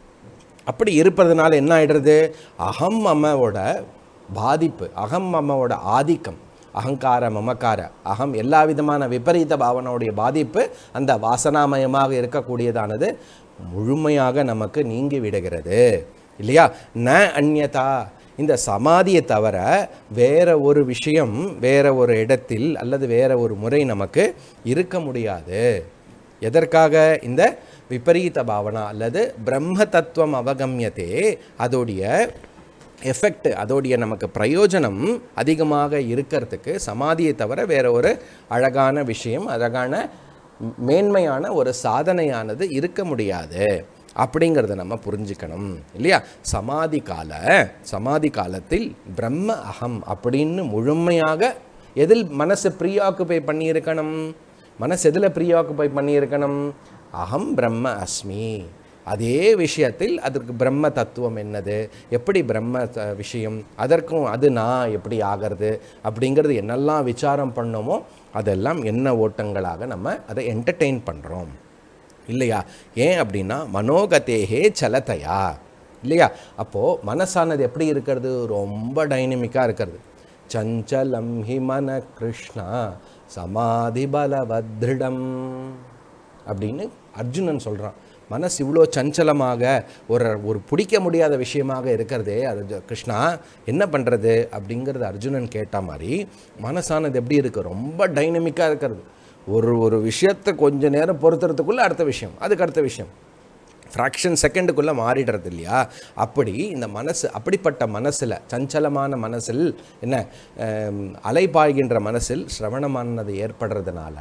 Speaker 1: அப்படி இருப்பதனால என்ன ஆயிடுறது அகம் அம்மாவோட பாதிப்பு அகம் அம்மாவோட ஆதிக்கம் அகங்கார மமக்கார அகம் எல்லா விதமான விபரீத பாவனையுடைய பாதிப்பு அந்த வாசனாமயமாக இருக்கக்கூடியதானது முழுமையாக நமக்கு நீங்கி விடுகிறது இல்லையா ந அந்யதா இந்த சமாதியை தவிர வேற ஒரு விஷயம் வேற ஒரு இடத்தில் அல்லது வேற ஒரு முறை நமக்கு இருக்க முடியாது எதற்காக இந்த விபரீத பாவனா அல்லது பிரம்ம தத்துவம் அவகமியத்தே அதோடைய எஃபெக்ட் அதோடைய நமக்கு பிரயோஜனம் அதிகமாக இருக்கிறதுக்கு சமாதியை தவிர வேற ஒரு அழகான விஷயம் அழகான மேன்மையான ஒரு சாதனையானது இருக்க முடியாது அப்படிங்கிறத நம்ம புரிஞ்சுக்கணும் இல்லையா சமாதி கால சமாதி காலத்தில் பிரம்ம அகம் அப்படின்னு முழுமையாக எதில் மனசு ப்ரீஆக்குபை பண்ணியிருக்கணும் மனசு எதில் ப்ரீஆக்குபை பண்ணியிருக்கணும் அகம் பிரம்ம அஸ்மி அதே விஷயத்தில் அதற்கு பிரம்ம தத்துவம் என்னது எப்படி பிரம்ம த- விஷயம் அதற்கும் அது நான் எப்படி ஆகிறது அப்படிங்கிறது என்னெல்லாம் விசாரம் பண்ணோமோ அதெல்லாம் என்ன ஓட்டங்களாக நம்ம அதை என்டர்டெயின் பண்ணுறோம் இல்லையா ஏன் அப்படின்னா மனோகதேகே சலதையா இல்லையா அப்போது மனசானது எப்படி இருக்கிறது ரொம்ப டைனமிக்காக இருக்கிறது சஞ்சலம் ஹி மன கிருஷ்ணா சமாதி பலவத்ருடம் அப்படின்னு அர்ஜுனன் சொல்கிறான் மனசு இவ்வளோ சஞ்சலமாக ஒரு ஒரு பிடிக்க முடியாத விஷயமாக இருக்கிறதே அது ஜ- கிருஷ்ணா என்ன பண்ணுறது அப்படிங்கிறது அர்ஜுனன் கேட்ட மாதிரி மனசானது எப்படி இருக்குது ரொம்ப டைனமிக்காக இருக்கிறது ஒரு ஒரு விஷயத்தை கொஞ்ச நேரம் பொறுத்துறதுக்குள்ளே அடுத்த விஷயம் அதுக்கு அடுத்த விஷயம் ஃப்ராக்ஷன் செகண்டுக்குள்ளே மாறிடுறது இல்லையா அப்படி இந்த மனசு அப்படிப்பட்ட மனசில் சஞ்சலமான மனசில் என்ன ஆம், அலைபாய்கின்ற மனசில் சிரவணமானது ஏற்படுறதுனால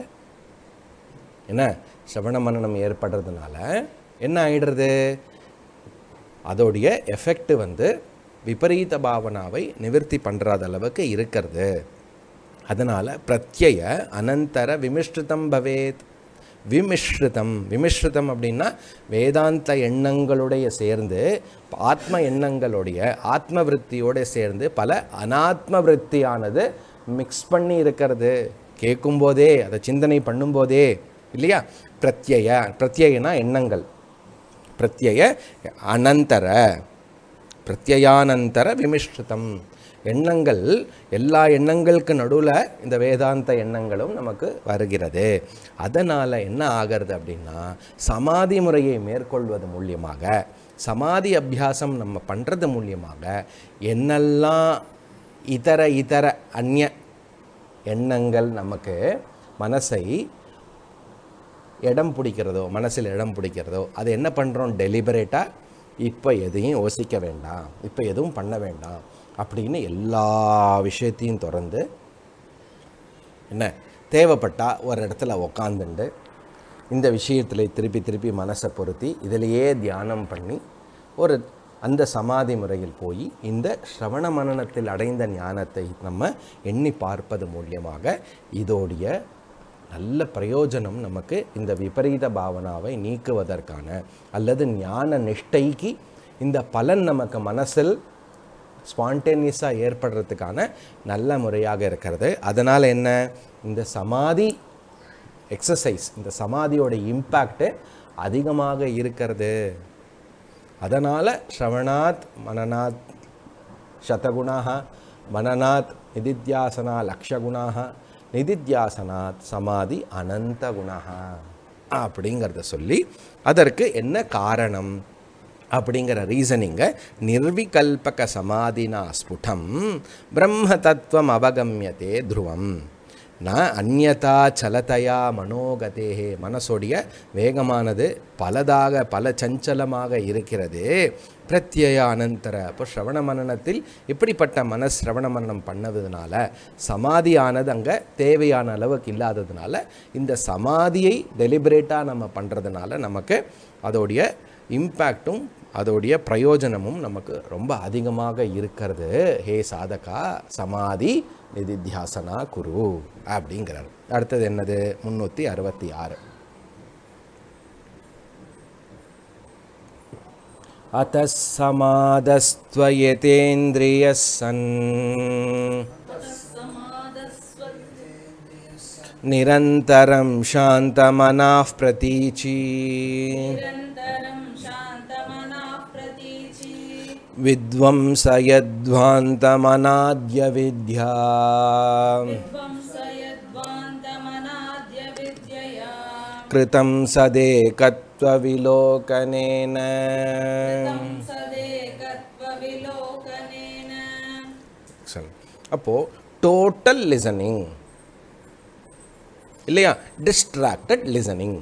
Speaker 1: என்ன சிரவண மனனம் ஏற்படுறதுனால என்ன ஆயிடுறது அதோடைய எஃபெக்ட் வந்து விபரீத பாவனாவை நிவர்த்தி பண்ணுறாத அளவுக்கு இருக்கிறது அதனால் பிரத்யய அனந்தர விமிஷ்ருதம் பவேத் விமிஷ்ருதம் விமிஷ்ருதம் அப்படின்னா வேதாந்த எண்ணங்களுடைய சேர்ந்து ஆத்ம எண்ணங்களுடைய ஆத்ம விருத்தியோட சேர்ந்து பல அனாத்ம விருத்தியானது மிக்ஸ் பண்ணி இருக்கிறது கேட்கும்போதே அதை சிந்தனை பண்ணும்போதே இல்லையா பிரத்யய பிரத்யயனா எண்ணங்கள் பிரத்யய அனந்தர பிரத்யயானந்தர விமிஷ்ருதம் எண்ணங்கள் எல்லா எண்ணங்களுக்கு நடுவில் இந்த வேதாந்த எண்ணங்களும் நமக்கு வருகிறது அதனால் என்ன ஆகிறது அப்படின்னா சமாதி முறையை மேற்கொள்வது மூலியமாக சமாதி அபியாசம் நம்ம பண்ணுறது மூலியமாக என்னெல்லாம் இதர இதர அந்நிய எண்ணங்கள் நமக்கு மனசை இடம் பிடிக்கிறதோ மனசில் இடம் பிடிக்கிறதோ அது என்ன பண்ணுறோம் டெலிபரேட்டாக இப்போ எதையும் யோசிக்க வேண்டாம் இப்போ எதுவும் பண்ண வேண்டாம் அப்படின்னு எல்லா விஷயத்தையும் திறந்து என்ன தேவைப்பட்டா ஒரு இடத்துல உக்காந்துண்டு இந்த விஷயத்தில் திருப்பி திருப்பி மனசை பொருத்தி இதிலேயே தியானம் பண்ணி ஒரு அந்த சமாதி முறையில் போய் இந்த ஸ்ரவண மனனத்தில் அடைந்த ஞானத்தை நம்ம எண்ணி பார்ப்பது மூலியமாக இதோடைய நல்ல பிரயோஜனம் நமக்கு இந்த விபரீத பாவனாவை நீக்குவதற்கான அல்லது ஞான நிஷ்டைக்கு இந்த பலன் நமக்கு மனசில் ஸ்பான்டேனியஸாக ஏற்படுறதுக்கான நல்ல முறையாக இருக்கிறது அதனால் என்ன இந்த சமாதி எக்ஸசைஸ் இந்த சமாதியோட இம்பேக்ட் அதிகமாக இருக்கிறது அதனால் ஸ்ரவணாத் மனநாத் சதகுணாக மனநாத் நிதித்தியாசனா லக்ஷகுணாக நிதித்தியாசனாத் சமாதி அனந்த குணாக அப்படிங்கிறத சொல்லி அதற்கு என்ன காரணம் அப்படிங்கிற ரீசனிங்கை நிர்விகல்பக சமாதினா ஸ்புடம் பிரம்ம தத்துவம் அவகமியதே துருவம் ந அந்யதா சலதையா மனோகதேகே மனசோடைய வேகமானது பலதாக பல சஞ்சலமாக இருக்கிறது பிரத்யய அனந்தர இப்போ ஸ்ரவண மனனத்தில் இப்படிப்பட்ட மன சிரவண மனனம் பண்ணதுனால சமாதியானது அங்கே தேவையான அளவுக்கு இல்லாததுனால இந்த சமாதியை டெலிபரேட்டாக நம்ம பண்ணுறதுனால நமக்கு அதோடைய இம்பேக்டும் அதோடைய பிரயோஜனமும் நமக்கு ரொம்ப அதிகமாக இருக்கிறது ஹே சாதகா சமாதி நிதித்தியாசனா குரு அப்படிங்கிறார் அடுத்தது என்னது முந்நூற்றி அறுபத்தி ஆறு अतः समादस्त्वयतेन्द्रियः सन् निरन्तरं शान्तमनाः प्रतीची
Speaker 2: निरन्तरं शान्तमनाः प्रतीची
Speaker 1: विद्वंसयध्वान्तमनाद्यविद्या
Speaker 2: विध्वंसयध्वान्तमनाद्य विद्यया
Speaker 1: कृतं सदेकत्वविलोकनेन
Speaker 2: तं सदेकत्वविलोकनेन
Speaker 1: அப்போது டோட்டல் லிசனிங் இல்லையா டிஸ்ட்ராக்டட் லிசனிங்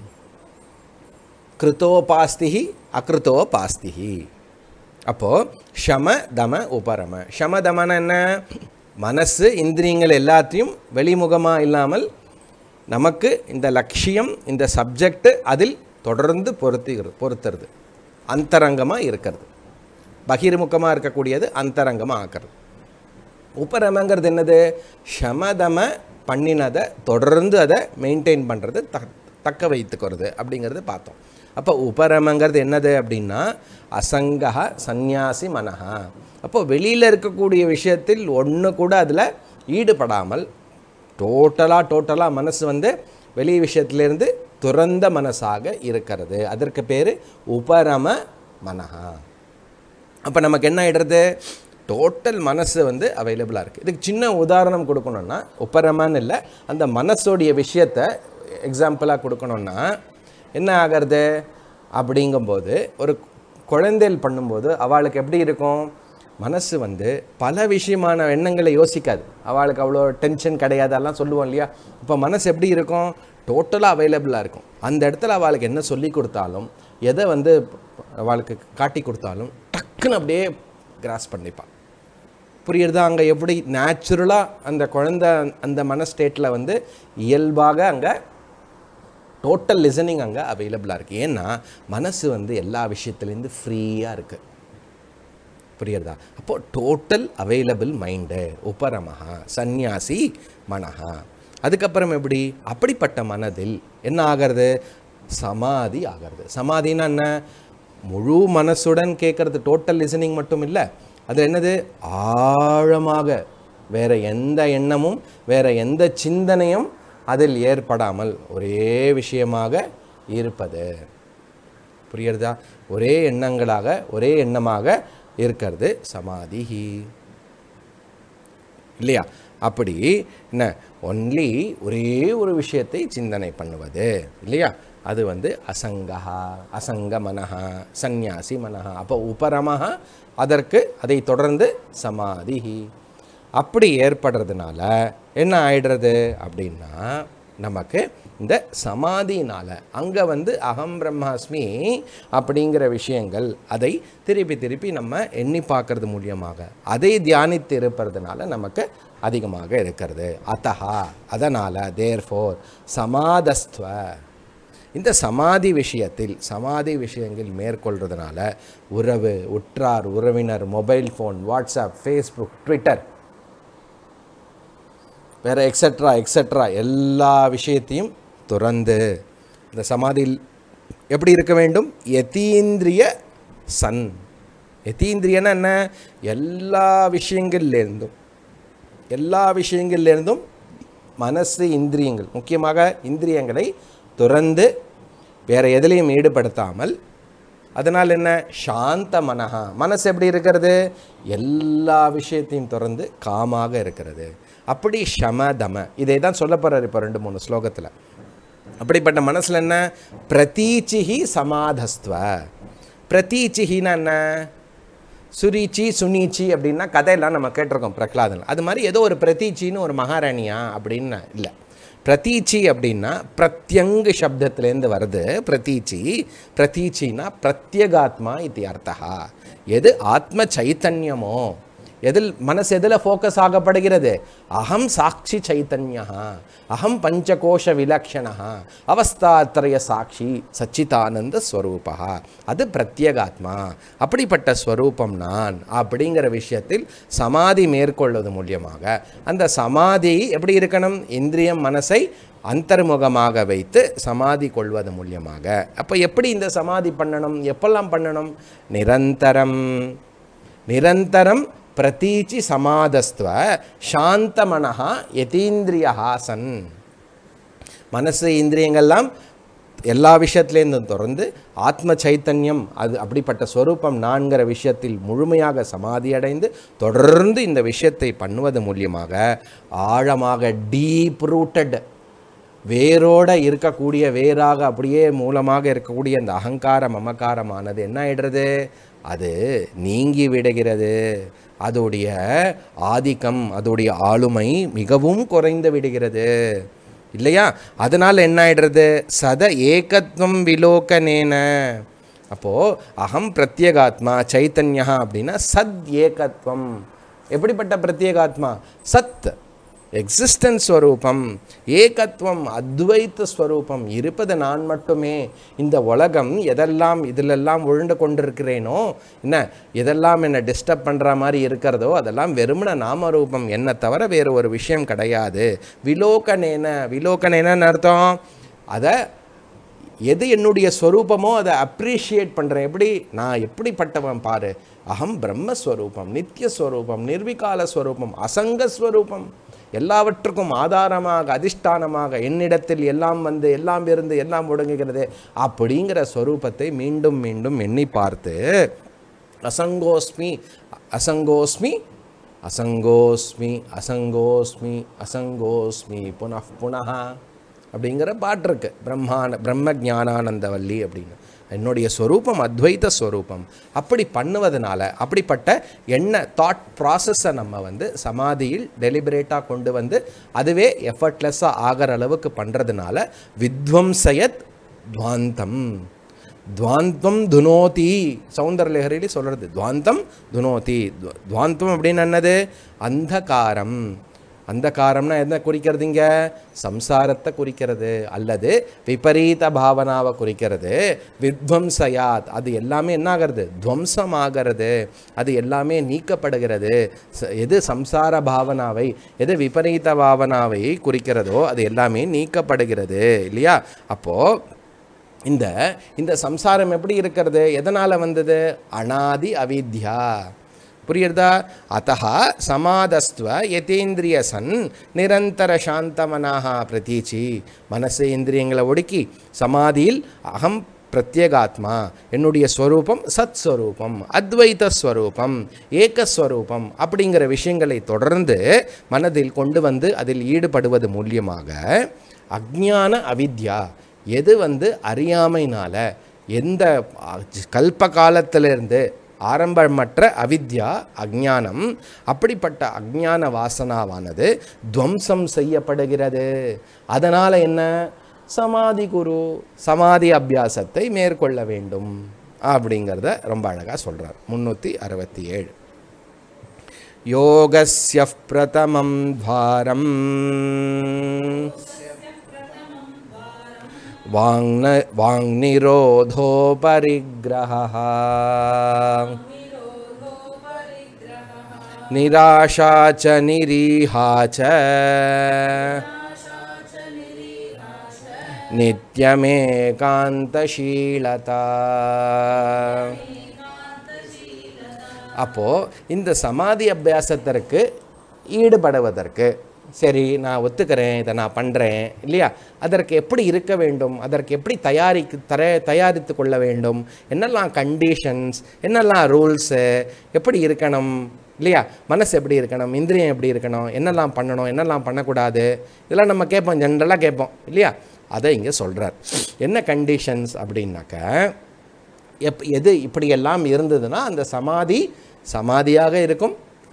Speaker 1: கிருத்தோபாஸ்திஹி அகிருத்தோபாஸ்திஹி அப்போது ஷம தம உபரம ஷம தமன என்ன மனசு இந்திரியங்கள் எல்லாத்தையும் வெளிமுகமாக இல்லாமல் நமக்கு இந்த லட்சியம் இந்த சப்ஜெக்ட் அதில் தொடர்ந்து பொருத்தி பொருத்துறது அந்தரங்கமாக இருக்கிறது பகிர்முகமாக இருக்கக்கூடியது அந்தரங்கமாக ஆக்கிறது உபரமங்கிறது என்னது ஷமதம பண்ணினதை தொடர்ந்து அதை மெயின்டைன் பண்ணுறது த தக்க வைத்துக்கிறது அப்படிங்கிறது பார்த்தோம் அப்போ உபரமங்கிறது என்னது அப்படின்னா அசங்கஹ சந்நியாசி மனஹா அப்போ வெளியில் இருக்கக்கூடிய விஷயத்தில் ஒன்று கூட அதில் ஈடுபடாமல் டோட்டலாக டோட்டலாக மனசு வந்து வெளி விஷயத்திலேருந்து துறந்த மனசாக இருக்கிறது அதற்கு பேர் உபரம மனஹா அப்போ நமக்கு என்ன ஆகிடுறது டோட்டல் மனசு வந்து அவைலபிளாக இருக்குது இதுக்கு சின்ன உதாரணம் கொடுக்கணுன்னா உப்பரமான்னு இல்லை அந்த மனசோடைய விஷயத்தை எக்ஸாம்பிளாக கொடுக்கணுன்னா என்ன ஆகிறது அப்படிங்கும்போது ஒரு குழந்தைகள் பண்ணும்போது அவளுக்கு எப்படி இருக்கும் மனசு வந்து பல விஷயமான எண்ணங்களை யோசிக்காது அவளுக்கு அவ்வளோ டென்ஷன் கிடையாது அதெல்லாம் சொல்லுவோம் இல்லையா இப்போ மனசு எப்படி இருக்கும் டோட்டலாக அவைலபிளாக இருக்கும் அந்த இடத்துல அவளுக்கு என்ன சொல்லி கொடுத்தாலும் எதை வந்து அவளுக்கு காட்டி கொடுத்தாலும் டக்குன்னு அப்படியே கிராஸ் பண்ணிப்பாள் புரியுறதா அங்கே எப்படி நேச்சுரலாக அந்த குழந்தை அந்த மன ஸ்டேட்டில் வந்து இயல்பாக அங்கே டோட்டல் லிசனிங் அங்கே அவைலபிளாக இருக்குது ஏன்னா மனசு வந்து எல்லா விஷயத்துலேருந்து ஃப்ரீயாக இருக்குது புரியுறதா அப்போது டோட்டல் அவைலபிள் மைண்டு உபரமஹா சந்நியாசி மனஹா அதுக்கப்புறம் எப்படி அப்படிப்பட்ட மனதில் என்ன ஆகிறது சமாதி ஆகிறது சமாதின்னா என்ன முழு மனசுடன் கேட்குறது டோட்டல் லிசனிங் மட்டும் இல்லை அது என்னது ஆழமாக வேற எந்த எண்ணமும் வேற எந்த சிந்தனையும் அதில் ஏற்படாமல் ஒரே விஷயமாக இருப்பது புரியுறதா ஒரே எண்ணங்களாக ஒரே எண்ணமாக இருக்கிறது சமாதி இல்லையா அப்படி என்ன ஒன்லி ஒரே ஒரு விஷயத்தை சிந்தனை பண்ணுவது இல்லையா அது வந்து அசங்கஹா அசங்க மனஹா சந்நியாசி மனஹா அப்போ உபரமஹா அதற்கு அதை தொடர்ந்து சமாதி அப்படி ஏற்படுறதுனால என்ன ஆயிடுறது அப்படின்னா நமக்கு இந்த சமாதினால் அங்கே வந்து அகம் பிரம்மாஸ்மி அப்படிங்கிற விஷயங்கள் அதை திருப்பி திருப்பி நம்ம எண்ணி பார்க்கறது மூலியமாக அதை தியானித்து இருப்பதுனால நமக்கு அதிகமாக இருக்கிறது அத்தஹா அதனால் தேர் ஃபோர் சமாதஸ்துவ இந்த சமாதி விஷயத்தில் சமாதி விஷயங்கள் மேற்கொள்றதுனால உறவு உற்றார் உறவினர் mobile phone WhatsApp Facebook Twitter வேறு எக்ஸட்ரா எக்ஸட்ரா எல்லா விஷயத்தையும் துறந்து இந்த சமாதியில் எப்படி இருக்க வேண்டும் யதீந்திரிய சன் யதீந்திரியன்னா என்ன எல்லா விஷயங்கள்லேருந்தும் எல்லா விஷயங்கள்லேருந்தும் மனசு இந்திரியங்கள் முக்கியமாக இந்திரியங்களை துறந்து வேறு எதுலேயும் ஈடுபடுத்தாமல் அதனால் என்ன சாந்த மனஹா மனசு எப்படி இருக்கிறது எல்லா விஷயத்தையும் திறந்து காமாக இருக்கிறது அப்படி ஷம தம இதை தான் சொல்ல போகிறார் இப்போ ரெண்டு மூணு ஸ்லோகத்தில் அப்படிப்பட்ட மனசில் என்ன பிரதீச்சிஹி சமாதஸ்துவ பிரதீச்சிஹின்னா என்ன சுரீச்சி சுனீச்சி அப்படின்னா கதையெல்லாம் நம்ம கேட்டிருக்கோம் பிரகலாதன் அது மாதிரி ஏதோ ஒரு பிரதீச்சின்னு ஒரு மகாராணியா அப்படின்னு இல்லை பிரதீச்சி அப்படின்னா பிரத்யங்கு சப்தத்துலேருந்து வருது பிரதீச்சி பிரதீச்சின்னா பிரத்யகாத்மா இது அர்த்தா எது ஆத்ம சைத்தன்யமோ எதில் மனசு எதில் ஃபோக்கஸ் ஆகப்படுகிறது அகம் சாட்சி சைத்தன்யா அகம் பஞ்சகோஷ விலக்ஷணா அவஸ்தாத்திரய சாட்சி சச்சிதானந்த ஸ்வரூபா அது பிரத்யேகாத்மா அப்படிப்பட்ட ஸ்வரூபம் நான் அப்படிங்கிற விஷயத்தில் சமாதி மேற்கொள்வது மூலியமாக அந்த சமாதி எப்படி இருக்கணும் இந்திரியம் மனசை அந்தர்முகமாக வைத்து சமாதி கொள்வது மூலியமாக அப்போ எப்படி இந்த சமாதி பண்ணணும் எப்பெல்லாம் பண்ணணும் நிரந்தரம் நிரந்தரம் பிரதீச்சி சமாதஸ்துவ சாந்தமனஹா யதீந்திரியா சன் மனசு இந்திரியங்கள்லாம் எல்லா விஷயத்துலேருந்தும் தொடர்ந்து ஆத்ம சைத்தன்யம் அது அப்படிப்பட்ட ஸ்வரூபம் நான்கிற விஷயத்தில் முழுமையாக சமாதி அடைந்து தொடர்ந்து இந்த விஷயத்தை பண்ணுவது மூலியமாக ஆழமாக டீப் ரூட்டட் வேரோட இருக்கக்கூடிய வேராக அப்படியே மூலமாக இருக்கக்கூடிய அந்த அகங்கார மமக்காரமானது என்ன ஆயிடுறது அது நீங்கி விடுகிறது அதோடைய ஆதிக்கம் அதோடைய ஆளுமை மிகவும் குறைந்து விடுகிறது இல்லையா அதனால் என்ன ஆயிடுறது சத ஏகத்வம் விலோகனேன அப்போது அகம் பிரத்யேகாத்மா சைத்தன்யா அப்படின்னா சத் ஏகத்வம் எப்படிப்பட்ட பிரத்யேகாத்மா சத் எக்ஸிஸ்டன்ஸ் ஸ்வரூபம் ஏகத்துவம் அத்வைத்த ஸ்வரூபம் இருப்பது நான் மட்டுமே இந்த உலகம் எதெல்லாம் இதிலெல்லாம் உழுண்டு கொண்டிருக்கிறேனோ என்ன எதெல்லாம் என்னை டிஸ்டர்ப் பண்ணுற மாதிரி இருக்கிறதோ அதெல்லாம் வெறுமன நாமரூபம் என்னை தவிர வேறு ஒரு விஷயம் கிடையாது விலோகனேன விலோகனேனன்னு அர்த்தம் அதை எது என்னுடைய ஸ்வரூபமோ அதை அப்ரிஷியேட் பண்ணுறேன் எப்படி நான் எப்படிப்பட்டவன் பாரு அகம் பிரம்மஸ்வரூபம் நித்தியஸ்வரூபம் நிர்விகால ஸ்வரூபம் அசங்க ஸ்வரூபம் எல்லாவற்றுக்கும் ஆதாரமாக அதிஷ்டானமாக என்னிடத்தில் எல்லாம் வந்து எல்லாம் இருந்து எல்லாம் ஒடுங்குகிறது அப்படிங்கிற ஸ்வரூபத்தை மீண்டும் மீண்டும் எண்ணி பார்த்து அசங்கோஸ்மி அசங்கோஸ்மி அசங்கோஸ்மி அசங்கோஸ்மி அசங்கோஸ்மி புனః புனः அப்படிங்கிற பாட்டு இருக்கு பிரம்மான பிரம்ம ஞானானந்தவல்லி அப்படின்னு என்னுடைய ஸ்வரூபம் அத்வைத ஸ்வரூபம் அப்படி பண்ணுவதனால அப்படிப்பட்ட எண்ண தாட் ப்ராசஸை நம்ம வந்து சமாதியில் டெலிபரேட்டாக கொண்டு வந்து அதுவே எஃபர்ட்லெஸ்ஸாக ஆகிற அளவுக்கு பண்ணுறதுனால வித்வம்சயத் துவாந்தம் துவாந்தம் துனோதி சௌந்தரலஹரியில் சொல்கிறது துவாந்தம் துனோதி துவ- துவாந்தம் அப்படின்னு என்னது அந்தகாரம் அந்தகாரம்னா என்ன குறிக்கிறதுங்க சம்சாரத்தை குறிக்கிறது அல்லது விபரீத பாவனாவை குறிக்கிறது வித்வம்சயாத் அது எல்லாமே என்ன ஆகிறது துவம்சமாகிறது அது எல்லாமே நீக்கப்படுகிறது ச- எது சம்சார பாவனாவை எது விபரீத பாவனாவை குறிக்கிறதோ அது எல்லாமே நீக்கப்படுகிறது இல்லையா அப்போது இந்த இந்த சம்சாரம் எப்படி இருக்கிறது எதனால் வந்தது அனாதி அவித்யா புரியுறதா அத்தா சமாதஸ்துவ யதேந்திரிய சன் நிரந்தர சாந்தமனாக பிரதீச்சி மனசு இந்திரியங்களை ஒடுக்கி சமாதியில் அகம் பிரத்யேகாத்மா என்னுடைய ஸ்வரூபம் சத் ஸ்வரூபம் அத்வைத ஸ்வரூபம் ஏகஸ்வரூபம் அப்படிங்கிற விஷயங்களை தொடர்ந்து மனதில் கொண்டு வந்து அதில் ஈடுபடுவது மூலியமாக அஜ்ஞான அவித்யா எது வந்து அறியாமைனால எந்த அ, கல்ப காலத்திலிருந்து ஆரம்பமற்ற அவித்யா அஜ்ஞானம் அப்படிப்பட்ட அஜ்ஞான வாசனாவானது துவம்சம் செய்யப்படுகிறது அதனால் என்ன சமாதி குரு சமாதி அபியாசத்தை மேற்கொள்ள வேண்டும் அப்படிங்கிறத ரொம்ப அழகாக சொல்கிறார் முந்நூற்றி அறுபத்தி ஏழு யோகஸ்ய பிரதமம் துவாரம் வாங்ன வாங்நிரோதோ பரிகிரஹः निराशा च निरीहा च நித்தியமேகாந்தசீலதா அப்போது இந்த சமாதி அபியாசத்திற்கு ஈடுபடுவதற்கு சரி நான் ஒத்துக்கிறேன் இதை நான் பண்ணுறேன் இல்லையா அதற்கு எப்படி இருக்க வேண்டும் அதற்கு எப்படி தயாரிக்கு தர தயாரித்து கொள்ள வேண்டும் என்னெல்லாம் கண்டிஷன்ஸ் என்னெல்லாம் ரூல்ஸு எப்படி இருக்கணும் இல்லையா மனசு எப்படி இருக்கணும் இந்திரியம் எப்படி இருக்கணும் என்னெல்லாம் பண்ணணும் என்னெல்லாம் பண்ணக்கூடாது இதெல்லாம் நம்ம கேட்போம் ஜென்ரலாக கேட்போம் இல்லையா அதை இங்கே சொல்கிறார் என்ன கண்டிஷன்ஸ் அப்படின்னாக்க எப் எது இப்படியெல்லாம் இருந்ததுன்னா அந்த சமாதி சமாதியாக இருக்கும்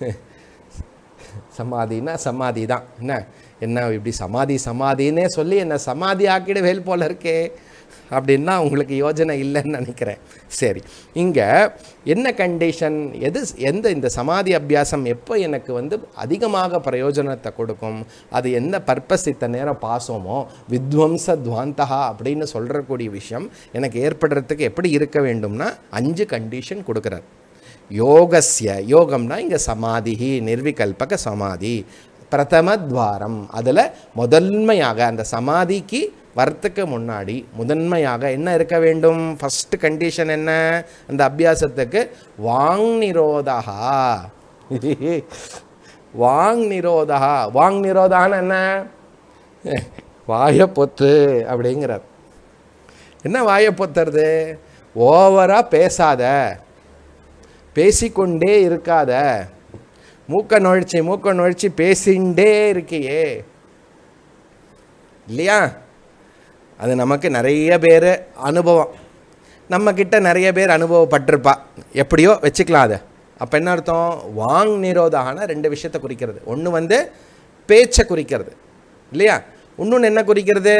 Speaker 1: சமாதினா சமாதி தான் என்ன என்ன இப்படி சமாதி சமாதின்னே சொல்லி என்ன சமாதி ஆக்கிடுவேல் போல இருக்கே அப்படின்னா உங்களுக்கு யோஜனை இல்லைன்னு நினைக்கிறேன் சரி இங்கே என்ன கண்டிஷன் எது எந்த இந்த சமாதி அபியாசம் எப்போ எனக்கு வந்து அதிகமாக பிரயோஜனத்தை கொடுக்கும் அது எந்த பர்பஸ் இத்தனை நேரம் பாசமோ வித்வம்ச துவாந்தகா அப்படின்னு சொல்கிறக்கூடிய விஷயம் எனக்கு ஏற்படுறதுக்கு எப்படி இருக்க வேண்டும்னா அஞ்சு கண்டிஷன் கொடுக்குறார் யோகஸ்ய யோகம்னா இங்கே சமாதி நிர்விகல்பக சமாதி பிரதம துவாரம் அதில் முதன்மையாக அந்த சமாதிக்கு வரத்துக்கு முன்னாடி முதன்மையாக என்ன இருக்க வேண்டும் ஃபஸ்ட்டு கண்டிஷன் என்ன அந்த அபியாசத்துக்கு வாங் நிரோதகா வாங் நிரோதகா வாங் நிரோதான்னு என்ன வாயை பொத்து அப்படிங்கிறார் என்ன வாயை பொத்துறது ஓவராக பேசாத பேசிக்கொண்டே இருக்காத மூக்க நுழைச்சி மூக்க நுழைச்சி பேசிண்டே இருக்கியே இல்லையா அது நமக்கு நிறைய பேர் அனுபவம் நம்மக்கிட்ட நிறைய பேர் அனுபவப்பட்டிருப்பா எப்படியோ வச்சுக்கலாம் அதை அப்போ என்ன அர்த்தம் வாங் நிரோதான ரெண்டு விஷயத்தை குறிக்கிறது ஒன்று வந்து பேச்சை குறிக்கிறது இல்லையா இன்னொன்று என்ன குறிக்கிறது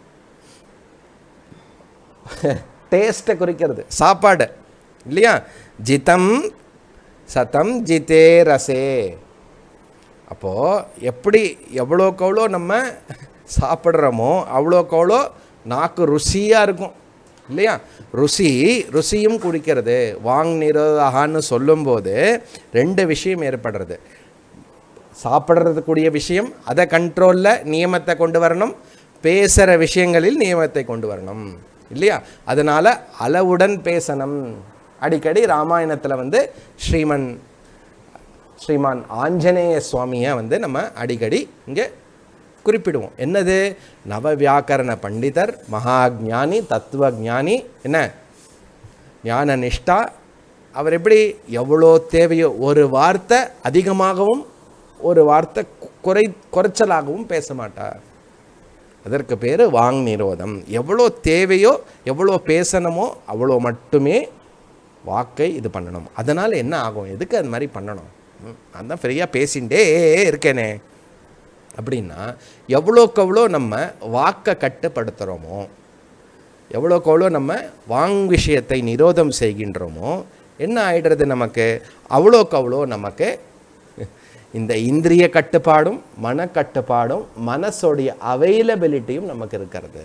Speaker 1: டேஸ்ட்டை குறிக்கிறது சாப்பாடு இல்லையா ஜிதம் சதம் ஜிதே ரசே அப்போது எப்படி எவ்வளோக்கு எவ்வளோ நம்ம சாப்பிட்றோமோ அவ்வளோக்கு அவ்வளோ நாக்கு ருசியாக இருக்கும் இல்லையா ருசி ருசியும் குடிக்கிறது வாங் நிரோதகான்னு சொல்லும்போது ரெண்டு விஷயம் ஏற்படுறது சாப்பிட்றதுக்குரிய விஷயம் அதை கண்ட்ரோலில் நியமத்தை கொண்டு வரணும் பேசுகிற விஷயங்களில் நியமத்தை கொண்டு வரணும் இல்லையா அதனால் அளவுடன் பேசணும் அடிக்கடி ராமாயணத்தில் வந்து ஸ்ரீமன் ஸ்ரீமான் ஆஞ்சநேய சுவாமியை வந்து நம்ம அடிக்கடி இங்கே குறிப்பிடுவோம் என்னது நவ வியாக்கரண பண்டிதர் மகா ஞானி தத்துவ ஞானி என்ன ஞான நிஷ்டா அவர் எப்படி எவ்வளோ தேவையோ ஒரு வார்த்தை அதிகமாகவும் ஒரு வார்த்தை கு- குறை குறைச்சலாகவும் பேச மாட்டார் அதற்கு பேர் வாங் நிரோதம் எவ்வளோ தேவையோ எவ்வளோ பேசணுமோ அவ்வளோ மட்டுமே வாக்கை இது பண்ணணும் அதனால் என்ன ஆகும் எதுக்கு அது மாதிரி பண்ணணும் ம், நான் தான் ஃப்ரீயாக பேசிகிட்டே இருக்கேனே அப்படின்னா எவ்வளோக்கு எவ்வளோ நம்ம வாக்கை கட்டுப்படுத்துகிறோமோ எவ்வளோக்கு எவ்வளோ நம்ம வாங் விஷயத்தை நிரோதம் செய்கின்றோமோ என்ன ஆயிடுறது நமக்கு அவ்வளோக்கு அவ்வளோ நமக்கு இந்த இந்திரிய கட்டுப்பாடும் மனக்கட்டுப்பாடும் மனசோடைய அவைலபிலிட்டியும் நமக்கு இருக்கிறது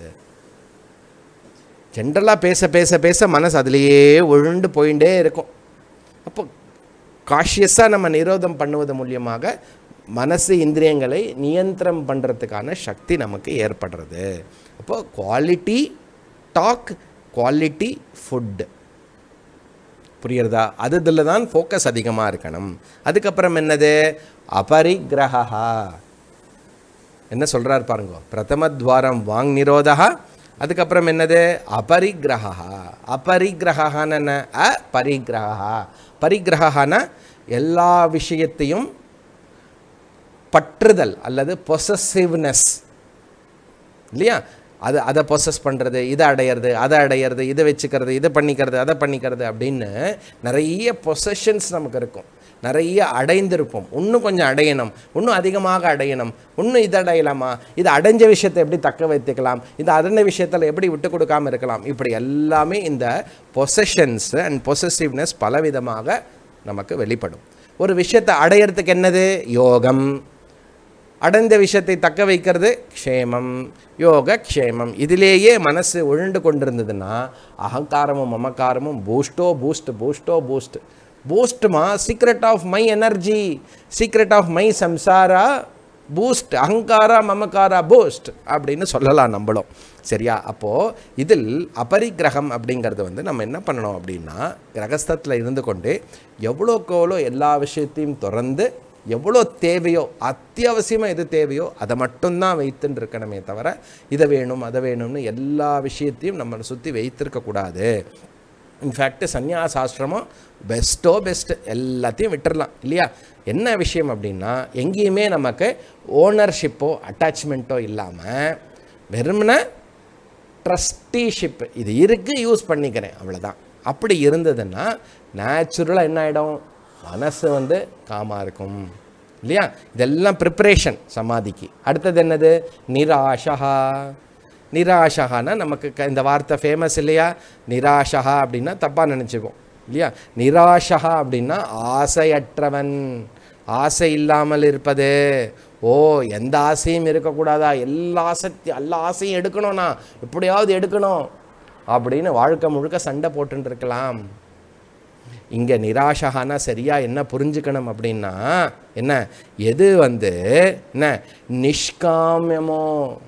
Speaker 1: ஜென்ரலாக பேச பேச பேச மனசு அதிலேயே உழுண்டு போயிட்டே இருக்கும் அப்போ காஷியஸாக நம்ம நிரோதம் பண்ணுவது மூலியமாக மனசு இந்திரியங்களை நியந்திரம் பண்ணுறதுக்கான சக்தி நமக்கு ஏற்படுறது அப்போ குவாலிட்டி டாக் குவாலிட்டி ஃபுட் புரியுறதா அது இதில் தான் ஃபோக்கஸ் அதிகமாக இருக்கணும் அதுக்கப்புறம் என்னது அபரிக்கிரகா என்ன சொல்கிறார் பாருங்க பிரதம துவாரம் வாங் நிரோதா அதுக்கப்புறம் என்னது அபரிக்கிரகா அபரிக்கிரகான்னு என்ன அபரிக்கிரகா பரிக்கிரகான எல்லா விஷயத்தையும் பற்றுதல் அல்லது பொசசிவ்னஸ் இல்லையா அது அதை பொசஸ் பண்ணுறது இதை அடையிறது அதை அடையிறது இதை வச்சுக்கிறது இதை பண்ணிக்கிறது அதை பண்ணிக்கிறது அப்படின்னு நிறைய பொசஷன்ஸ் நமக்கு இருக்கும் நிறைய அடைந்திருப்போம் இன்னும் கொஞ்சம் அடையணும் இன்னும் அதிகமாக அடையணும் இன்னும் இதை அடையலாமா இது அடைஞ்ச விஷயத்தை எப்படி தக்க வைத்துக்கலாம் இது அடைஞ்ச விஷயத்தில் எப்படி விட்டு கொடுக்காம இருக்கலாம் இப்படி எல்லாமே இந்த பொசஷன்ஸ் அண்ட் பொசசிவ்னஸ் பலவிதமாக நமக்கு வெளிப்படும் ஒரு விஷயத்தை அடையிறதுக்கு என்னது யோகம் அடைந்த விஷயத்தை தக்க வைக்கிறது க்ஷேமம் யோக க்ஷேமம் இதிலேயே மனசு உழண்டு கொண்டிருந்ததுன்னா அகங்காரமும் மமக்காரமும் பூஸ்டோ பூஸ்ட் பூஸ்டோ பூஸ்ட் பூஸ்ட்மா secret of my energy secret of my சம்சாரா பூஸ்ட் அகங்காரா மமக்காரா பூஸ்ட் அப்படின்னு சொல்லலாம் நம்மளும் சரியா அப்போது இதில் அபரிக்கிரகம் அப்படிங்கிறது வந்து நம்ம என்ன பண்ணணும் அப்படின்னா கிரகஸ்தத்தில் இருந்து கொண்டு எவ்வளோக்கு எவ்வளோ எல்லா விஷயத்தையும் திறந்து எவ்வளோ தேவையோ அத்தியாவசியமாக எது தேவையோ அதை மட்டும்தான் வைத்துன்னு இருக்கணுமே தவிர இதை வேணும் அதை வேணும்னு எல்லா விஷயத்தையும் நம்மளை சுற்றி வைத்திருக்கக்கூடாது இன்ஃபேக்ட் சந்நியாசாசிரமம் பெஸ்ட்டோ பெஸ்ட்டு எல்லாத்தையும் விட்டுறலாம் இல்லையா என்ன விஷயம் அப்படின்னா எங்கேயுமே நமக்கு ஓனர்ஷிப்போ அட்டாச்மெண்ட்டோ இல்லாமல் வெறுமனே ட்ரஸ்டிஷிப் இது இருக்குது யூஸ் பண்ணிக்கிறேன் அவ்வளோதான் அப்படி இருந்ததுன்னா நேச்சுரலாக என்ன ஆகிடும் மனசு வந்து காமாக இருக்கும் இல்லையா இதெல்லாம் ப்ரிப்பரேஷன் சமாதிக்கு அடுத்தது என்னது நிராஷா நிராஷகானா நமக்கு க- இந்த வார்த்தை ஃபேமஸ் இல்லையா நிராஷகா அப்படின்னா தப்பாக நினச்சிப்போம் இல்லையா நிராஷகா அப்படின்னா ஆசையற்றவன் ஆசை இல்லாமல் இருப்பது ஓ எந்த ஆசையும் இருக்கக்கூடாதா எல்லா ஆசை எல்லா ஆசையும் எடுக்கணும்னா எப்படியாவது எடுக்கணும் அப்படின்னு வாழ்க்கை முழுக்க சண்டை போட்டுட்டு இருக்கலாம் இங்கே நிராஷகானா சரியாக என்ன புரிஞ்சுக்கணும் அப்படின்னா என்ன எது வந்து என்ன நிஷ்காமியமோ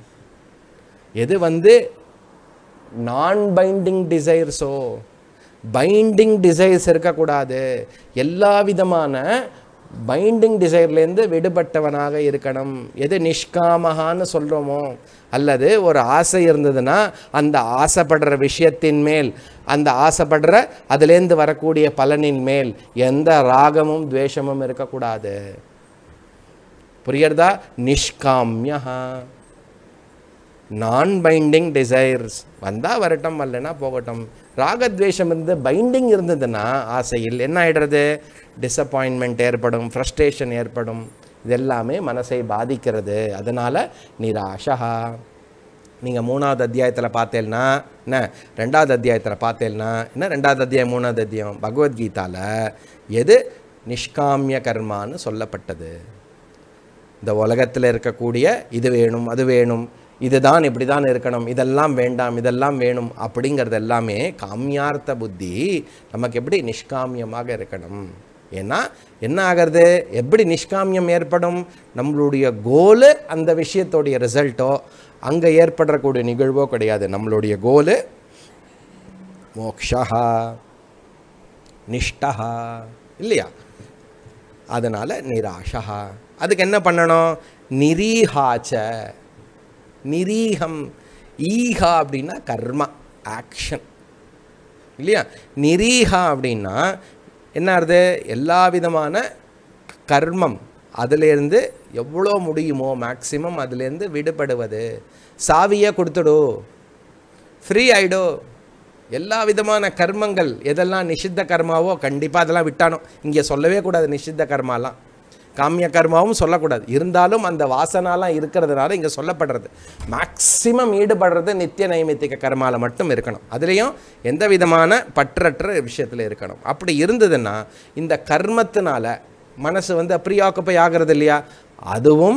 Speaker 1: எது வந்து நான் பைண்டிங் டிசைர்ஸோ பைண்டிங் டிசைர்ஸ் இருக்கக்கூடாது எல்லா விதமான பைண்டிங் டிசைர்லேருந்து விடுபட்டவனாக இருக்கணும் எது நிஷ்காமகான்னு சொல்கிறோமோ அல்லது ஒரு ஆசை இருந்ததுன்னா அந்த ஆசைப்படுற விஷயத்தின் மேல் அந்த ஆசைப்படுற அதுலேருந்து வரக்கூடிய பலனின் மேல் எந்த ராகமும் துவேஷமும் இருக்கக்கூடாது புரியுறதா நிஷ்காமியா நான் பைண்டிங் டிசைர்ஸ் வந்தால் வரட்டும் வரலனா போகட்டும் ராகத்வேஷம் இருந்து பைண்டிங் இருந்ததுன்னா ஆசையில் என்ன ஆயிடுறது டிசப்பாயின்மெண்ட் ஏற்படும் ஃப்ரஸ்ட்ரேஷன் ஏற்படும் இதெல்லாமே மனசை பாதிக்கிறது அதனால் நிராஷா நீங்கள் மூணாவது அத்தியாயத்தில் பார்த்தேன்னா என்ன ரெண்டாவது அத்தியாயத்தில் பார்த்தேன்னா என்ன ரெண்டாவது அத்தியாயம் மூணாவது அத்தியாயம் பகவத்கீதாவில் எது நிஷ்காமிய கர்மான்னு சொல்லப்பட்டது இந்த உலகத்தில் இருக்கக்கூடிய இது வேணும் அது வேணும் இதுதான் இப்படி தான் இருக்கணும் இதெல்லாம் வேண்டாம் இதெல்லாம் வேணும் அப்படிங்கிறது எல்லாமே காமியார்த்த புத்தி நமக்கு எப்படி நிஷ்காமியமாக இருக்கணும் ஏன்னா என்ன ஆகிறது எப்படி நிஷ்காமியம் ஏற்படும் நம்மளுடைய கோலு அந்த விஷயத்தோடைய ரிசல்ட்டோ அங்கே ஏற்படக்கூடிய நிகழ்வோ கிடையாது நம்மளுடைய கோலு மோக்ஷா நிஷ்டா இல்லையா அதனால் நிராஷா அதுக்கு என்ன பண்ணணும் நிரீஹாச்ச நிரீகம் ஈஹா அப்படின்னா கர்மா ஆக்ஷன் இல்லையா நிரீஹா அப்படின்னா என்ன ஆகுது எல்லா விதமான கர்மம் அதிலேருந்து எவ்வளோ முடியுமோ மேக்சிமம் அதுலேருந்து விடுபடுவது சாவியை கொடுத்துடு ஃப்ரீ ஆயிடு எல்லா விதமான கர்மங்கள் எதெல்லாம் நிஷித்த கர்மாவோ கண்டிப்பாக அதெல்லாம் விட்டானோ இங்கே சொல்லவே கூடாது நிஷித்த கர்மாலாம் காமிய கர்மாவும் சொல்லக்கூடாது இருந்தாலும் அந்த வாசனாலாம் இருக்கிறதுனால இங்கே சொல்லப்படுறது மேக்சிமம் ஈடுபடுறது நித்திய நைமித்திக கர்மால மட்டும் இருக்கணும் அதுலேயும் எந்த விதமான பற்றற்ற விஷயத்தில் இருக்கணும் அப்படி இருந்ததுன்னா இந்த கர்மத்தினால மனசு வந்து ப்ரீஆக்குப்பை ஆகிறது இல்லையா அதுவும்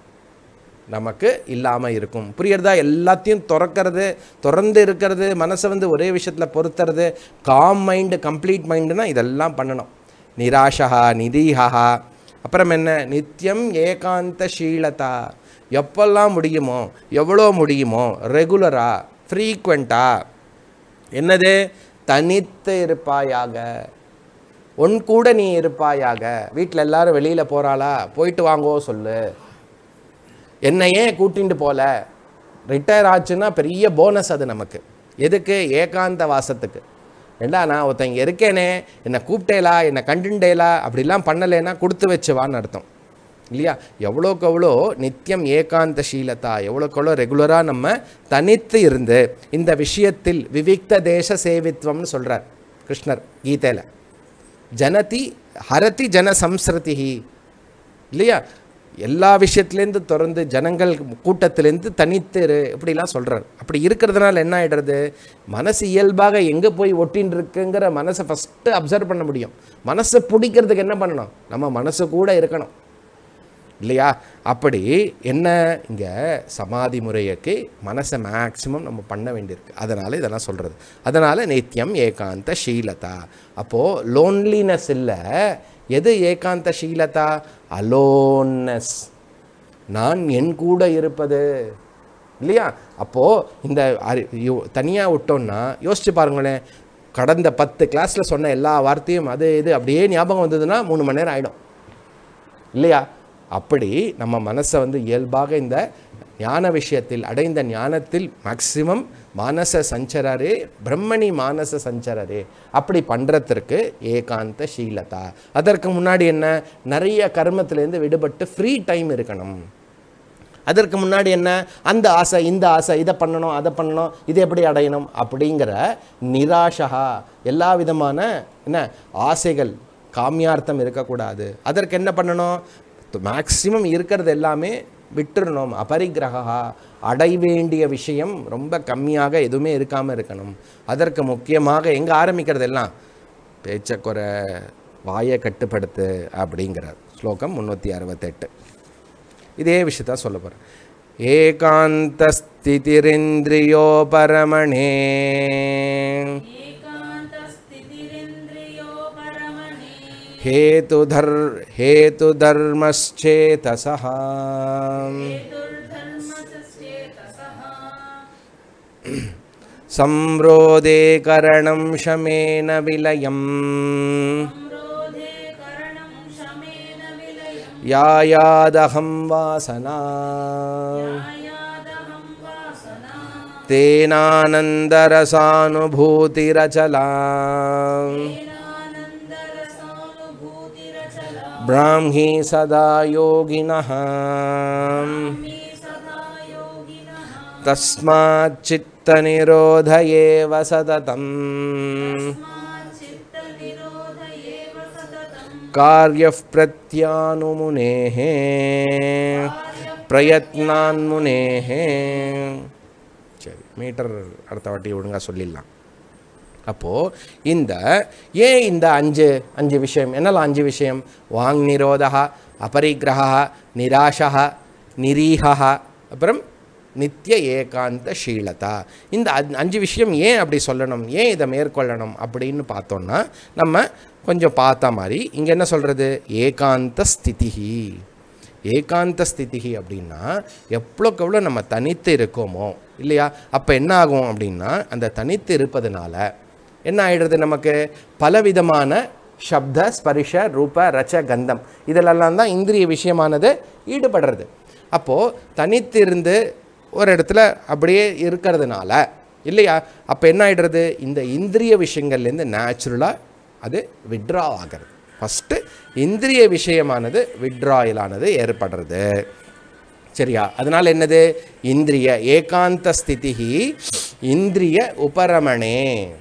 Speaker 1: நமக்கு இல்லாமல் இருக்கும் புரியுறதா எல்லாத்தையும் திறக்கிறது திறந்து இருக்கிறது மனசை வந்து ஒரே விஷயத்தில் பொறுத்துறது காம் மைண்டு கம்ப்ளீட் மைண்டுனா இதெல்லாம் பண்ணணும் நிராஷா நிதீஹா அப்புறம் என்ன நித்தியம் ஏகாந்த ஷீலதா எப்பெல்லாம் முடியுமோ எவ்வளோ முடியுமோ ரெகுலராக ஃப்ரீக்வெண்ட்டாக என்னது தனித்து இருப்பாயாக உன் கூட நீ இருப்பாயாக வீட்டில் எல்லாரும் வெளியில் போகிறாளா போயிட்டு வாங்கோ சொல்லு என்னை ஏன் கூட்டிட்டு போல ரிட்டையர் ஆச்சுன்னா பெரிய போனஸ் அது நமக்கு எதுக்கு ஏகாந்த வாசத்துக்கு ஏண்டா நான் ஒருத்தன் இங்கே இருக்கேனே என்னை கூப்பிட்டேலா என்னை கண்டுண்டேலா அப்படிலாம் பண்ணலைன்னா கொடுத்து வச்சுவான்னு அர்த்தம் இல்லையா எவ்வளோக்கு எவ்வளோ நித்தியம் ஏகாந்த சீலதா எவ்வளோக்கு எவ்வளோ ரெகுலராக நம்ம தனித்து இருந்து இந்த விஷயத்தில் விவிக்த தேச சேவித்வம்னு சொல்கிறார் கிருஷ்ணர் கீதையில் ஜனதி ஹரதி ஜன சம்ஸ்ருதிஹி இல்லையா எல்லா விஷயத்துலேருந்து திறந்து ஜனங்கள் கூட்டத்திலேருந்து தனித்து இரு இப்படிலாம் சொல்கிறார் அப்படி இருக்கிறதுனால என்ன ஆகிடுறது மனசு இயல்பாக எங்கே போய் ஒட்டின்னு இருக்குங்கிற மனசை ஃபஸ்ட்டு அப்சர்வ் பண்ண முடியும் மனசை பிடிக்கிறதுக்கு என்ன பண்ணணும் நம்ம மனசு கூட இருக்கணும் இல்லையா அப்படி என்ன இங்கே சமாதி முறைக்கு மனசை மேக்ஸிமம் நம்ம பண்ண வேண்டியிருக்கு அதனால் இதெல்லாம் சொல்கிறது அதனால் நித்தியம் ஏகாந்த ஷீலதா அப்போது லோன்லினஸ் இல்லை எது ஏகாந்த ஷீலதா அலோன்னஸ் நான் என் கூட இருப்பது இல்லையா அப்போது இந்த அறி தனியாக விட்டோம்னா யோசிச்சு பாருங்களேன் கடந்த பத்து கிளாஸில் சொன்ன எல்லா வார்த்தையும் அது இது அப்படியே ஞாபகம் வந்ததுன்னா மூணு மணி நேரம் ஆகிடும் இல்லையா அப்படி நம்ம மனசை வந்து இயல்பாக இந்த ஞான விஷயத்தில் அடைந்த ஞானத்தில் மேக்சிமம் மானச சஞ்சரரே பிரம்மணி மானச சஞ்சரரே அப்படி பண்ணுறதுக்கு ஏகாந்த ஷீலதா அதற்கு முன்னாடி என்ன நிறைய கர்மத்திலேருந்து விடுபட்டு ஃப்ரீ டைம் இருக்கணும் அதற்கு முன்னாடி என்ன அந்த ஆசை இந்த ஆசை இதை பண்ணணும் அதை பண்ணணும் இது எப்படி அடையணும் அப்படிங்கிற நிராஷா எல்லா விதமான என்ன ஆசைகள் காமியார்த்தம் இருக்கக்கூடாது அதற்கு என்ன பண்ணணும் மேக்சிமம் இருக்கிறது எல்லாமே விட்டுறணும் அபரிக்கிரகா அடை வேண்டிய விஷயம் ரொம்ப கம்மியாக எதுவுமே இருக்காமல் இருக்கணும் அதற்கு முக்கியமாக எங்கே ஆரம்பிக்கிறது எல்லாம் பேச்சை குறை வாயை கட்டுப்படுத்து அப்படிங்கிறார் ஸ்லோகம் முந்நூற்றி அறுபத்தெட்டு இதே விஷயத்த சொல்ல போகிறேன் ஏகாந்தஸ்திதிரிந்திரியோ பரமணே
Speaker 2: एकान्तस्थितिरिन्द्रियो परमणे
Speaker 1: हेतुधर् हेतुधर्मश्चेतसः
Speaker 2: हेतुर्धर्मचेतसः
Speaker 1: संरोधे करणं शमेन विलयम्
Speaker 2: संरोधे करणं शमेन विलयम्
Speaker 1: यायादहं वासना
Speaker 2: आयादहं वासना
Speaker 1: तेनानन्दरसानुभूतिरचला
Speaker 2: तेनानन्दरसानुभूतिरचला
Speaker 1: ब्राह्मी सदा योगिनः
Speaker 2: मे सदा योगिनः
Speaker 1: तस्माच्चित्तनिरोध एव सततम्
Speaker 2: चित्तनिरोध एव सततम्
Speaker 1: காரிய பிரத்யானுமுனேஹே பிரயத்னான்முனேஹே சரி மீட்டர் அடுத்த வாட்டி ஒழுங்காக சொல்லிடலாம் அப்போது இந்த ஏன் இந்த அஞ்சு அஞ்சு விஷயம் என்னலாம் அஞ்சு விஷயம் வாங் நிரோதா அபரிக்கிரகா நிராசா நிரீகா அப்புறம் நித்திய ஏகாந்த ஷீலதா இந்த அஞ்- அஞ்சு விஷயம் ஏன் அப்படி சொல்லணும் ஏன் இதை மேற்கொள்ளணும் அப்படின்னு பார்த்தோன்னா நம்ம கொஞ்சம் பார்த்த மாதிரி இங்கே என்ன சொல்கிறது ஏகாந்த ஸ்திதிஹி ஏகாந்த ஸ்திதிஹி அப்படின்னா எவ்வளோக்கு எவ்வளோ நம்ம தனித்து இருக்கோமோ இல்லையா அப்போ என்ன ஆகும் அப்படின்னா அந்த தனித்து இருப்பதனால என்ன ஆயிடுறது நமக்கு பலவிதமான சப்த ஸ்பரிஷ ரூப ரச்ச கந்தம் இதிலெல்லாம் தான் இந்திரிய விஷயமானது ஈடுபடுறது அப்போது தனித்து இருந்து ஒரு இடத்துல அப்படியே இருக்கிறதுனால இல்லையா அப்போ என்ன ஆயிடுறது இந்த இந்திரிய விஷயங்கள்லேருந்து நேச்சுரலாக அது விட்ரா ஆகிறது ஃபஸ்ட்டு இந்திரிய விஷயமானது விட்ராயலானது ஏற்படுறது சரியா அதனால் என்னது இந்திரிய ஏகாந்த ஸ்திதிஹி இந்திரிய உபரமணே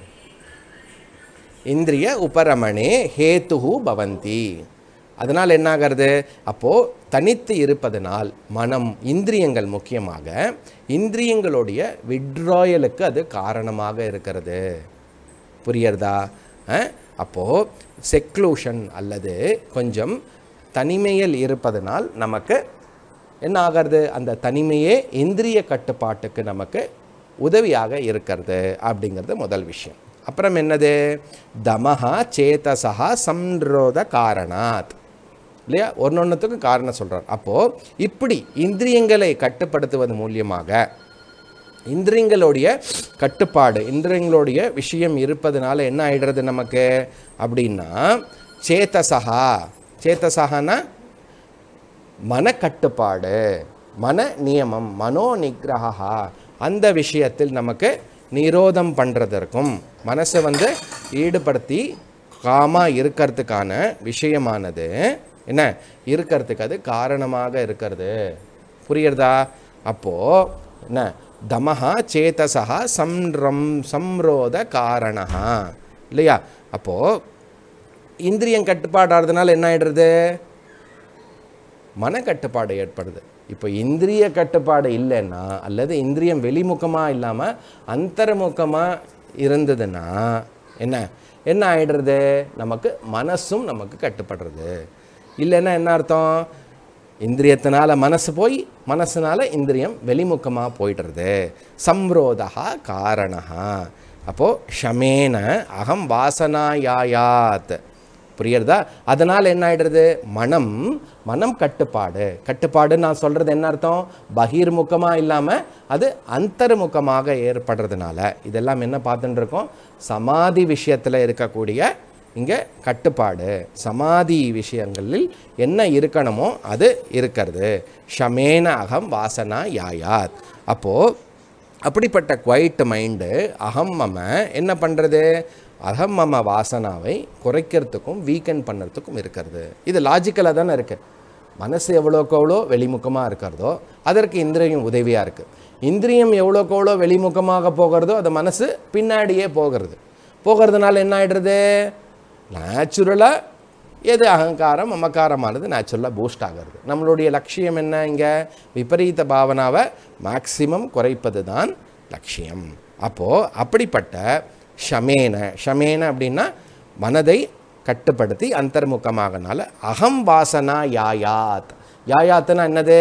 Speaker 1: இந்திரிய உபரமணே ஹேத்துஹு பவந்தி அதனால் என்ன ஆகிறது அப்போது தனித்து இருப்பதனால் மனம் இந்திரியங்கள் முக்கியமாக இந்திரியங்களுடைய விட்ராயலுக்கு அது காரணமாக இருக்கிறது புரியறதா அஹ்? அப்போது செக்லூஷன் அல்லது கொஞ்சம் தனிமையில் இருப்பதனால் நமக்கு என்ன ஆகிறது அந்த தனிமையே இந்திரிய கட்டுப்பாட்டுக்கு நமக்கு உதவியாக இருக்கிறது அப்படிங்கிறது முதல் விஷயம் அப்புறம் என்னது தமஹா சேதசா சம்ரோத காரணாத் இல்லையா ஒன்னொன்றுத்துக்கும் காரணம் சொல்கிறார் அப்போது இப்படி இந்திரியங்களை கட்டுப்படுத்துவது மூலியமாக இந்திரியங்களுடைய கட்டுப்பாடு இந்திரியங்களுடைய விஷயம் இருப்பதனால என்ன ஆயிடுறது நமக்கு அப்படின்னா சேத்தசகா சேத்தசகானா மனக்கட்டுப்பாடு மன நியமம் மனோ நிகிரகா அந்த விஷயத்தில் நமக்கு நிரோதம் பண்ணுறதற்கும் மனசை வந்து ஈடுபடுத்தி காமா இருக்கிறதுக்கான விஷயமானது என்ன இருக்கிறதுக்கு அது காரணமாக இருக்கிறது புரியுறதா அப்போது என்ன தமஹா சேதசா சம்ரம் சம்ரோத காரணா இல்லையா அப்போது இந்திரியம் கட்டுப்பாடாகிறதுனால என்ன ஆயிடுறது மனக்கட்டுப்பாடு ஏற்படுது இப்போ இந்திரிய கட்டுப்பாடு இல்லைன்னா அல்லது இந்திரியம் வெளிமுகமாக இல்லாமல் அந்தர்முகமாக இருந்ததுன்னா என்ன என்ன ஆயிடுறது நமக்கு மனசும் நமக்கு கட்டுப்படுறது இல்லைன்னா என்ன அர்த்தம் இந்திரியத்தினால மனசு போய் மனசுனால இந்திரியம் வெளிமுகமாக போயிடுறது சம்ரோதா காரணா அப்போது ஷமேன அகம் வாசனாயாயாத் புரியுறதா அதனால் என்ன ஆயிடுறது மனம் மனம் கட்டுப்பாடு கட்டுப்பாடு நான் சொல்கிறது என்ன அர்த்தம் பகிர்முகமாக இல்லாமல் அது அந்தர்முகமாக ஏற்படுறதுனால இதெல்லாம் என்ன பார்த்துட்டு இருக்கோம் சமாதி விஷயத்தில் இருக்கக்கூடிய இங்கே கட்டுப்பாடு சமாதி விஷயங்களில் என்ன இருக்கணுமோ அது இருக்கிறது ஷமேன அகம் வாசனா யாயாத் அப்போது அப்படிப்பட்ட குவைட் மைண்டு அகம் மம என்ன பண்ணுறது அகம் மம வாசனாவை குறைக்கிறதுக்கும் வீக்கெண்ட் பண்ணுறதுக்கும் இருக்கிறது இது லாஜிக்கலாக தானே இருக்குது மனசு எவ்வளோக்கு எவ்வளோ வெளிமுகமாக இருக்கிறதோ அதற்கு இந்திரியம் உதவியாக இருக்குது இந்திரியம் எவ்வளோக்கு எவ்வளோ வெளிமுகமாக போகிறதோ அது மனசு பின்னாடியே போகிறது போகிறதுனால என்ன ஆயிடுறது நேச்சுரலாக எது அகங்காரம் மமக்காரமானது நேச்சுரலாக பூஸ்ட் ஆகிறது நம்மளுடைய லட்சியம் என்ன இங்கே விபரீத பாவனாவை மேக்சிமம் குறைப்பது தான் லட்சியம் அப்போது அப்படிப்பட்ட ஷமேன ஷமேன அப்படின்னா மனதை கட்டுப்படுத்தி அந்தர்முகமாகனால அகம் வாசனா யாயாத் யாயாத்னா என்னது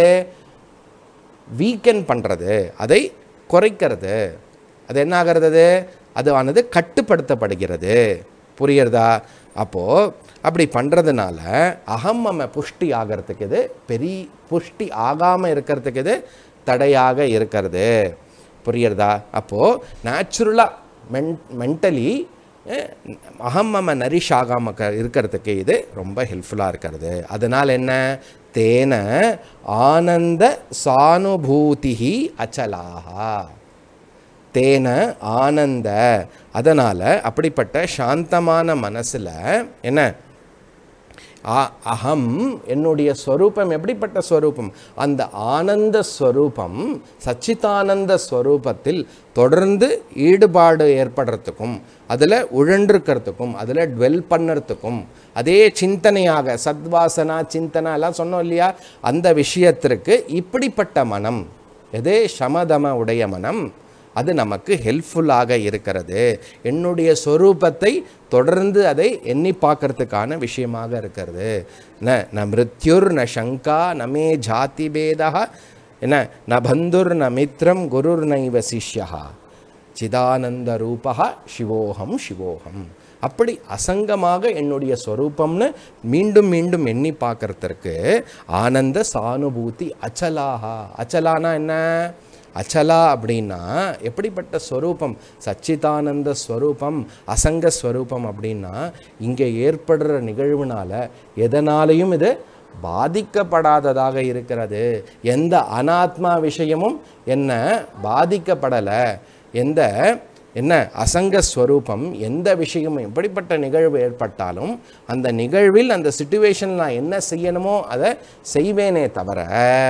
Speaker 1: வீக்கெண்ட் பண்ணுறது அதை குறைக்கிறது அது என்ன ஆகிறது அது அதுவானது கட்டுப்படுத்தப்படுகிறது புரியுறதா அப்போது அப்படி பண்ணுறதுனால அகம் மம புஷ்டி ஆகிறதுக்கு இது பெரிய புஷ்டி ஆகாமல் இருக்கிறதுக்கு இது தடையாக இருக்கிறது புரியுறதா அப்போது நேச்சுரலாக மென் மென்டலி அகம் மம நரிஷ் ஆகாம க இருக்கிறதுக்கு இது ரொம்ப ஹெல்ப்ஃபுல்லாக இருக்கிறது அதனால் என்ன தேன ஆனந்த சானுபூதிஹி அச்சலாகா தேன ஆனந்த அதனால் அப்படிப்பட்ட சாந்தமான மனசில் என்ன ஆ- அகம் என்னுடைய ஸ்வரூபம் எப்படிப்பட்ட ஸ்வரூபம் அந்த ஆனந்த ஸ்வரூபம் சச்சிதானந்த ஸ்வரூபத்தில் தொடர்ந்து ஈடுபாடு ஏற்படுறதுக்கும் அதில் உழன்றிருக்கிறதுக்கும் அதில் டுவெல் பண்ணுறதுக்கும் அதே சிந்தனையாக சத்வாசனா சிந்தனா எல்லாம் சொன்னோம் இல்லையா அந்த விஷயத்திற்கு இப்படிப்பட்ட மனம் எதே சமதம உடைய மனம் அது நமக்கு ஹெல்ப்ஃபுல்லாக இருக்கிறது என்னுடைய சொரூபத்தை தொடர்ந்து அதை எண்ணி பார்க்கறதுக்கான விஷயமாக இருக்கிறது ந ந மிருத்யுர் ந சங்கா நமே ஜாதி பேதா என்ன ந பந்துர் ந மித்ரம் குருர் நைவ சிஷ்யா சிதானந்த ரூபா சிவோகம் சிவோகம் அப்படி அசங்கமாக என்னுடைய ஸ்வரூபம்னு மீண்டும் மீண்டும் எண்ணி பார்க்கறதற்கு ஆனந்த சானுபூதி அச்சலாகா அச்சலானா என்ன அச்சலா அப்படின்னா எப்படிப்பட்ட ஸ்வரூபம் சச்சிதானந்த ஸ்வரூபம் அசங்க ஸ்வரூபம் அப்படின்னா இங்கே ஏற்படுற நிகழ்வுனால எதனாலையும் இது பாதிக்கப்படாததாக இருக்கிறது எந்த அனாத்மா விஷயமும் என்ன பாதிக்கப்படலை எந்த என்ன அசங்க ஸ்வரூபம் எந்த விஷயமும் எப்படிப்பட்ட நிகழ்வு ஏற்பட்டாலும் அந்த நிகழ்வில் அந்த சுச்சுவேஷன் நான் என்ன செய்யணுமோ அதை செய்வேனே தவிர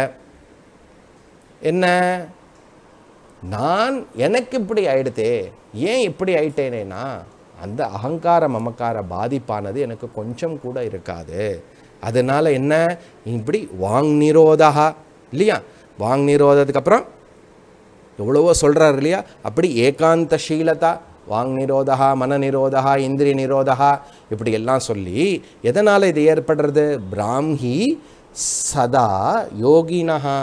Speaker 1: என்ன நான் எனக்கு இப்படி ஆயிடுதே ஏன் இப்படி ஆயிட்டேனேனா அந்த அகங்கார மமக்கார பாதிப்பானது எனக்கு கொஞ்சம் கூட இருக்காது அதனால என்ன இப்படி வாங் நிரோதா இல்லையா வாங் நிரோதத்துக்கு அப்புறம் எவ்வளவோ சொல்கிறார் இல்லையா அப்படி ஏகாந்த சீலதா வாங் நிரோதா மன நிரோதா இந்திரிய நிரோதா இப்படி எல்லாம் சொல்லி எதனால் இது ஏற்படுறது பிராம்ஹி சதா யோகினஹா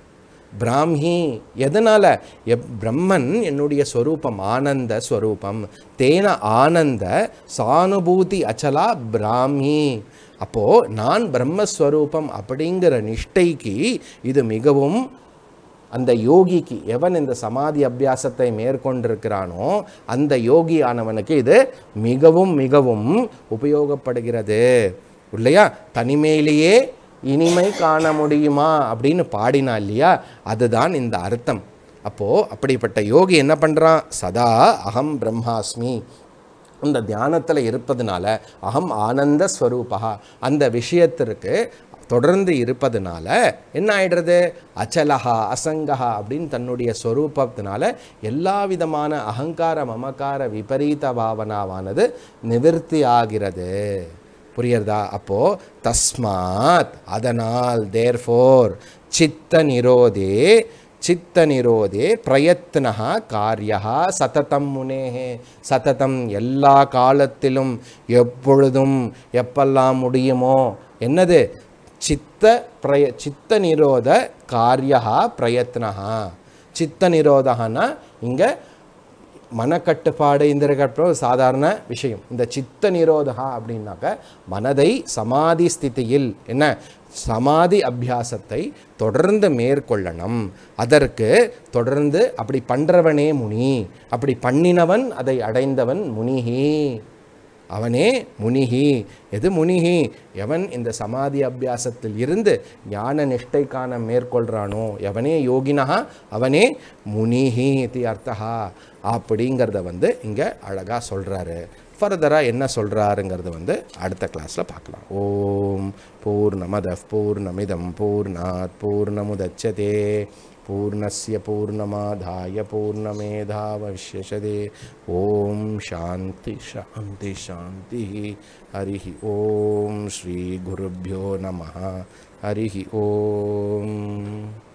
Speaker 1: பிராமி எதனால் எப் பிரம்மன் என்னுடைய ஸ்வரூபம் ஆனந்த ஸ்வரூபம் தேன ஆனந்த சானுபூதி அச்சலா பிராமி அப்போது நான் பிரம்மஸ்வரூபம் அப்படிங்கிற நிஷ்டைக்கு இது மிகவும் அந்த யோகிக்கு எவன் இந்த சமாதி அபியாசத்தை மேற்கொண்டிருக்கிறானோ அந்த யோகியானவனுக்கு இது மிகவும் மிகவும் உபயோகப்படுகிறது இல்லையா தனிமையிலேயே இனிமை காண முடியுமா அப்படின்னு பாடினா இல்லையா அதுதான் இந்த அர்த்தம் அப்போது அப்படிப்பட்ட யோகி என்ன பண்ணுறான் சதா அகம் பிரம்மாஸ்மி அந்த தியானத்தில் இருப்பதனால அகம் ஆனந்த ஸ்வரூபா அந்த விஷயத்திற்கு தொடர்ந்து இருப்பதனால என்ன ஆயிடுறது அச்சலஹா அசங்கஹா அப்படின்னு தன்னுடைய ஸ்வரூபத்தினால எல்லா விதமான அகங்கார மமக்கார விபரீத பாவனாவானது நிவிர்த்தி ஆகிறது புரியுறதா அப்போ தஸ்மாத் அதனால் தேர்ஃபோர் சித்த நிரோதே சித்த நிரோதே பிரயத்னஹா காரியா சததம் முனேஹே சததம் எல்லா காலத்திலும் எப்பொழுதும் எப்பெல்லாம் முடியுமோ என்னது சித்த பிரய சித்த நிரோத காரியா பிரயத்னஹா சித்த நிரோதகனா இங்கே மனக்கட்டுப்பாடு இந்திர கட்டுப்பாடு சாதாரண விஷயம் இந்த சித்த நிரோதகா அப்படின்னாக்க மனதை சமாதி ஸ்திதியில் என்ன சமாதி அபியாசத்தை தொடர்ந்து மேற்கொள்ளணும் அதற்கு தொடர்ந்து அப்படி பண்றவனே முனி அப்படி பண்ணினவன் அதை அடைந்தவன் முனிஹி அவனே முனிஹி எது முனிஹி எவன் இந்த சமாதி அபியாசத்தில் இருந்து ஞான நிஷ்டைக்கான மேற்கொள்கிறானோ எவனே யோகினஹா அவனே முனிஹி இது அர்த்தா அப்படிங்கிறத வந்து இங்கே அழகாக சொல்கிறாரு ஃபர்தராக என்ன சொல்கிறாருங்கிறது வந்து அடுத்த கிளாஸில் பார்க்கலாம் ஓம் பூர்ணமத பூர்ணமிதம் பூர்ணாத் பூர்ணமுதச்சதே पूर्णस्य पूर्णमाधाय पूर्णमेधावशिष्यते ॐ शान्ति शान्ति शान्तिः हरिः ॐ श्रीगुरुभ्यो नमः हरिः ॐ